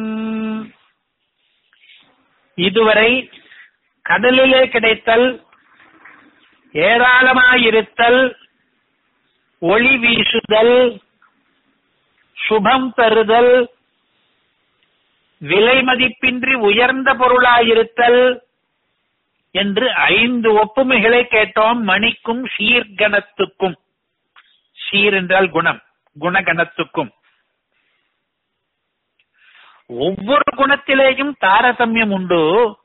இதுவரை கடலிலே கிடைத்தல் ஏராளமாயிருத்தல் ஒளி வீசுதல் சுபம் தருதல் விலை மதிப்பின்றி உயர்ந்த பொருளாயிருத்தல் என்று ஐந்து ஒப்புமைகளை கேட்டோம் மணிக்கும் சீர்கணத்துக்கும் சீர் என்றால் குணம் குணகணத்துக்கும் ஒவ்வொரு குணத்திலேயும் தாரதமியம் உண்டு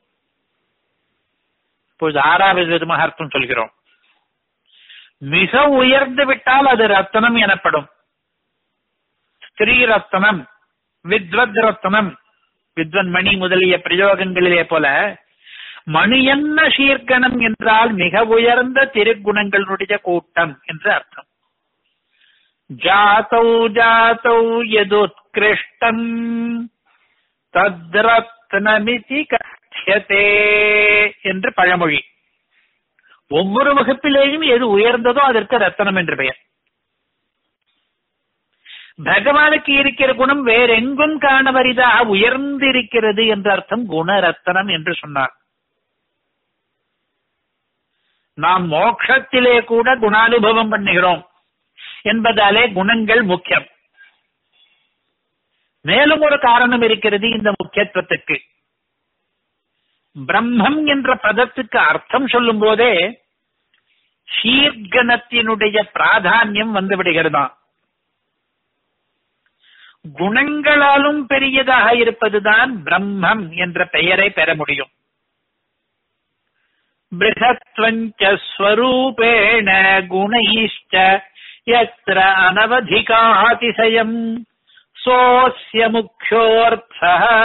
இப்பொழுது ஆறாவது விதமாக அர்த்தம் சொல்கிறோம் மிக உயர்ந்து விட்டால் அது ரத்தனம் எனப்படும் ஸ்திரீ ரத்தனம் வித்வத் ரத்தனம் வித்வன் மணி முதலிய பிரயோகங்களிலே போல மணியன்ன சீர்கணம் என்றால் மிக உயர்ந்த திருக்குணங்களுடைய கூட்டம் என்று அர்த்தம் ஜாத்தௌ ஜாத்தௌ எதுத்கிருஷ்டம் தத்ரத்னமிதி கத்தியதே என்று பழமொழி ஒவ்வொரு வகுப்பிலேயும் எது உயர்ந்ததோ அதற்கு ரத்தனம் என்று பெயர் பகவானுக்கு இருக்கிற குணம் வேறெங்கும் காணவரிதாக உயர்ந்திருக்கிறது என்ற அர்த்தம் குணரத்தனம் என்று சொன்னார் நாம் மோட்சத்திலே கூட குணானுபவம் பண்ணுகிறோம் என்பதாலே குணங்கள் முக்கியம் மேலும் ஒரு காரணம் இருக்கிறது இந்த முக்கியத்துவத்துக்கு பிரம்மம் என்ற பதத்துக்கு அர்த்தம் சொல்லும் போதே சீர்கணத்தினுடைய பிராதானியம் வந்து விடுகிறதாம் குணங்களாலும் பெரியதாக இருப்பதுதான் பிரம்மம் என்ற பெயரை பெற முடியும் பிருகத்வஞ்ச ஸ்வரூபேண குணைஷ்ட யத்ர அனவதிகாதிசயம் சோஸ்ய முக்கியோர்த்த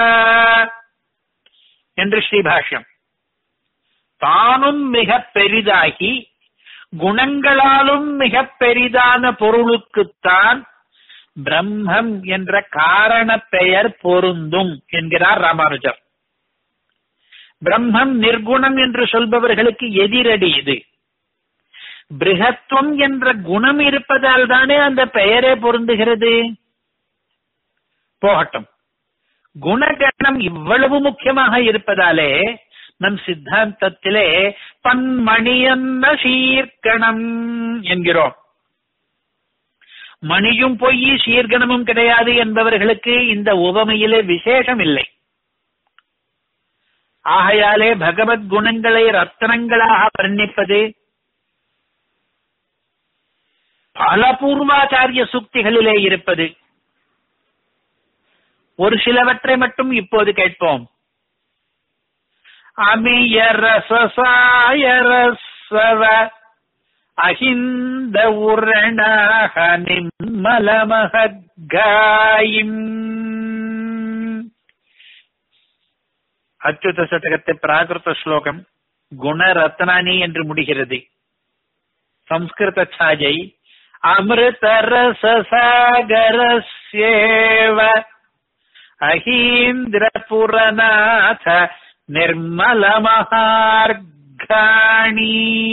என்று ஸ்ரீபாஷ்யம் தானும் மிக பெரிதாகி குணங்களாலும் மிக பெரிதான பொருளுக்குத்தான் பிரம்மம் என்ற காரண பெயர் பொருந்தும் என்கிறார் ராமானுஜர் பிரம்மம் நிர்குணம் என்று சொல்பவர்களுக்கு எதிரடி இது பிருகத்துவம் என்ற குணம் இருப்பதால் தானே அந்த பெயரே பொருந்துகிறது போகட்டும் குணகணம் இவ்வளவு முக்கியமாக இருப்பதாலே நம் சித்தாந்தத்திலே பன்மணியன்ன சீர்கணம் என்கிறோம் மணியும் பொய் சீர்கணமும் கிடையாது என்பவர்களுக்கு இந்த உவமையிலே விசேஷம் இல்லை ஆகையாலே பகவத் குணங்களை ரத்தனங்களாக வர்ணிப்பது பல பூர்வாச்சாரிய சுக்திகளிலே இருப்பது ஒரு சிலவற்றை மட்டும் இப்போது கேட்போம் அமியரசாயரசவ அஹிந்த உரணக நிம்மலமகாயும் அச்சுத சதகத்தை பிராகிருத ஸ்லோகம் குணரத்னானி என்று முடிகிறது சம்ஸ்கிருத சாஜை அமிர்தரசசாகரஸ்யேவ அஹீந்திரபுரநாத நிர்மலமஹார்காணி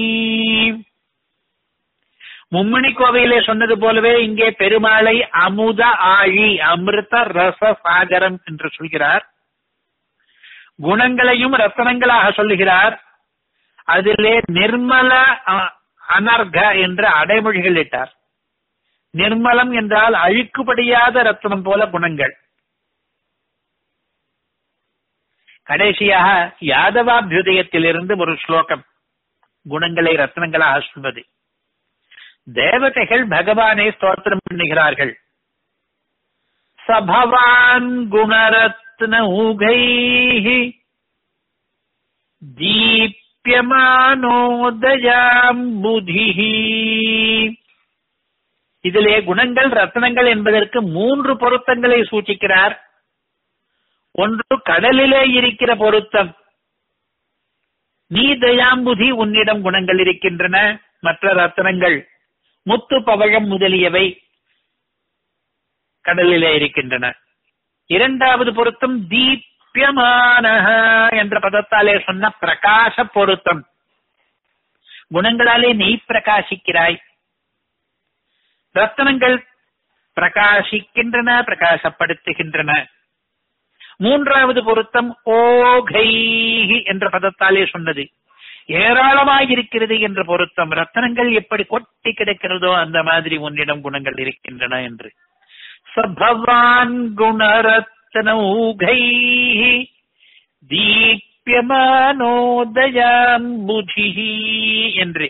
மும்மணி கோவையிலே சொன்னது போலவே இங்கே பெருமாளை அமுத ஆழி அமிர்த ரச சாகரம் என்று சொல்கிறார் குணங்களையும் ரத்தனங்களாக சொல்லுகிறார் அதிலே நிர்மல அ- அனர்க என்ற அடைமொழிகள் இட்டார் நிர்மலம் என்றால் அழுக்குபடியாத ரத்தனம் போல குணங்கள் கடைசியாக யாதவாபியுதயத்திலிருந்து ஒரு ஸ்லோகம் குணங்களை ரத்னங்களாக சொல்வது தேவதைகள் பகவானை ஸ்தோத்திரம் பண்ணுகிறார்கள் சபவான் குணரத்ன ஊகை தீப்யமானோதயாம் புதி இதிலே குணங்கள் ரத்னங்கள் என்பதற்கு மூன்று பொருத்தங்களை சூச்சிக்கிறார் ஒன்று கடலிலே இருக்கிற பொருத்தம் நீ தயாம்புதி உன்னிடம் குணங்கள் இருக்கின்றன மற்ற ரத்னங்கள் முத்து பவழம் முதலியவை கடலிலே இருக்கின்றன இரண்டாவது பொருத்தம் தீப்யமான என்ற பதத்தாலே சொன்ன பிரகாச பொருத்தம் குணங்களாலே நீ பிரகாசிக்கிறாய் ரத்தனங்கள் பிரகாசிக்கின்றன பிரகாசப்படுத்துகின்றன மூன்றாவது பொருத்தம் ஓகை என்ற பதத்தாலே சொன்னது ஏராளமாயிருக்கிறது என்ற பொருத்தம் ரத்தனங்கள் எப்படி கொட்டி கிடக்கிறதோ அந்த மாதிரி உன்னிடம் குணங்கள் இருக்கின்றன என்று சபவான் குணரத்ன ஊகை தீப்யமானோதயாம் புதி என்று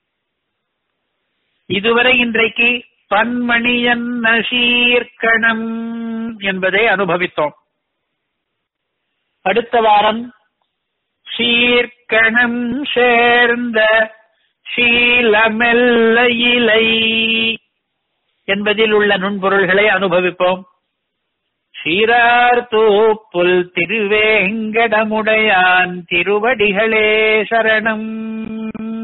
இதுவரை இன்றைக்கு பன்மணியன் நசீர்கணம் என்பதை அனுபவித்தோம் அடுத்த வாரம் சீர்கணம் சேர்ந்த சீலமெல்ல இலை என்பதில் உள்ள நுண்பொருள்களை அனுபவிப்போம் சீரார் தூப்புல் திருவேங்கடமுடையான் திருவடிகளே சரணம்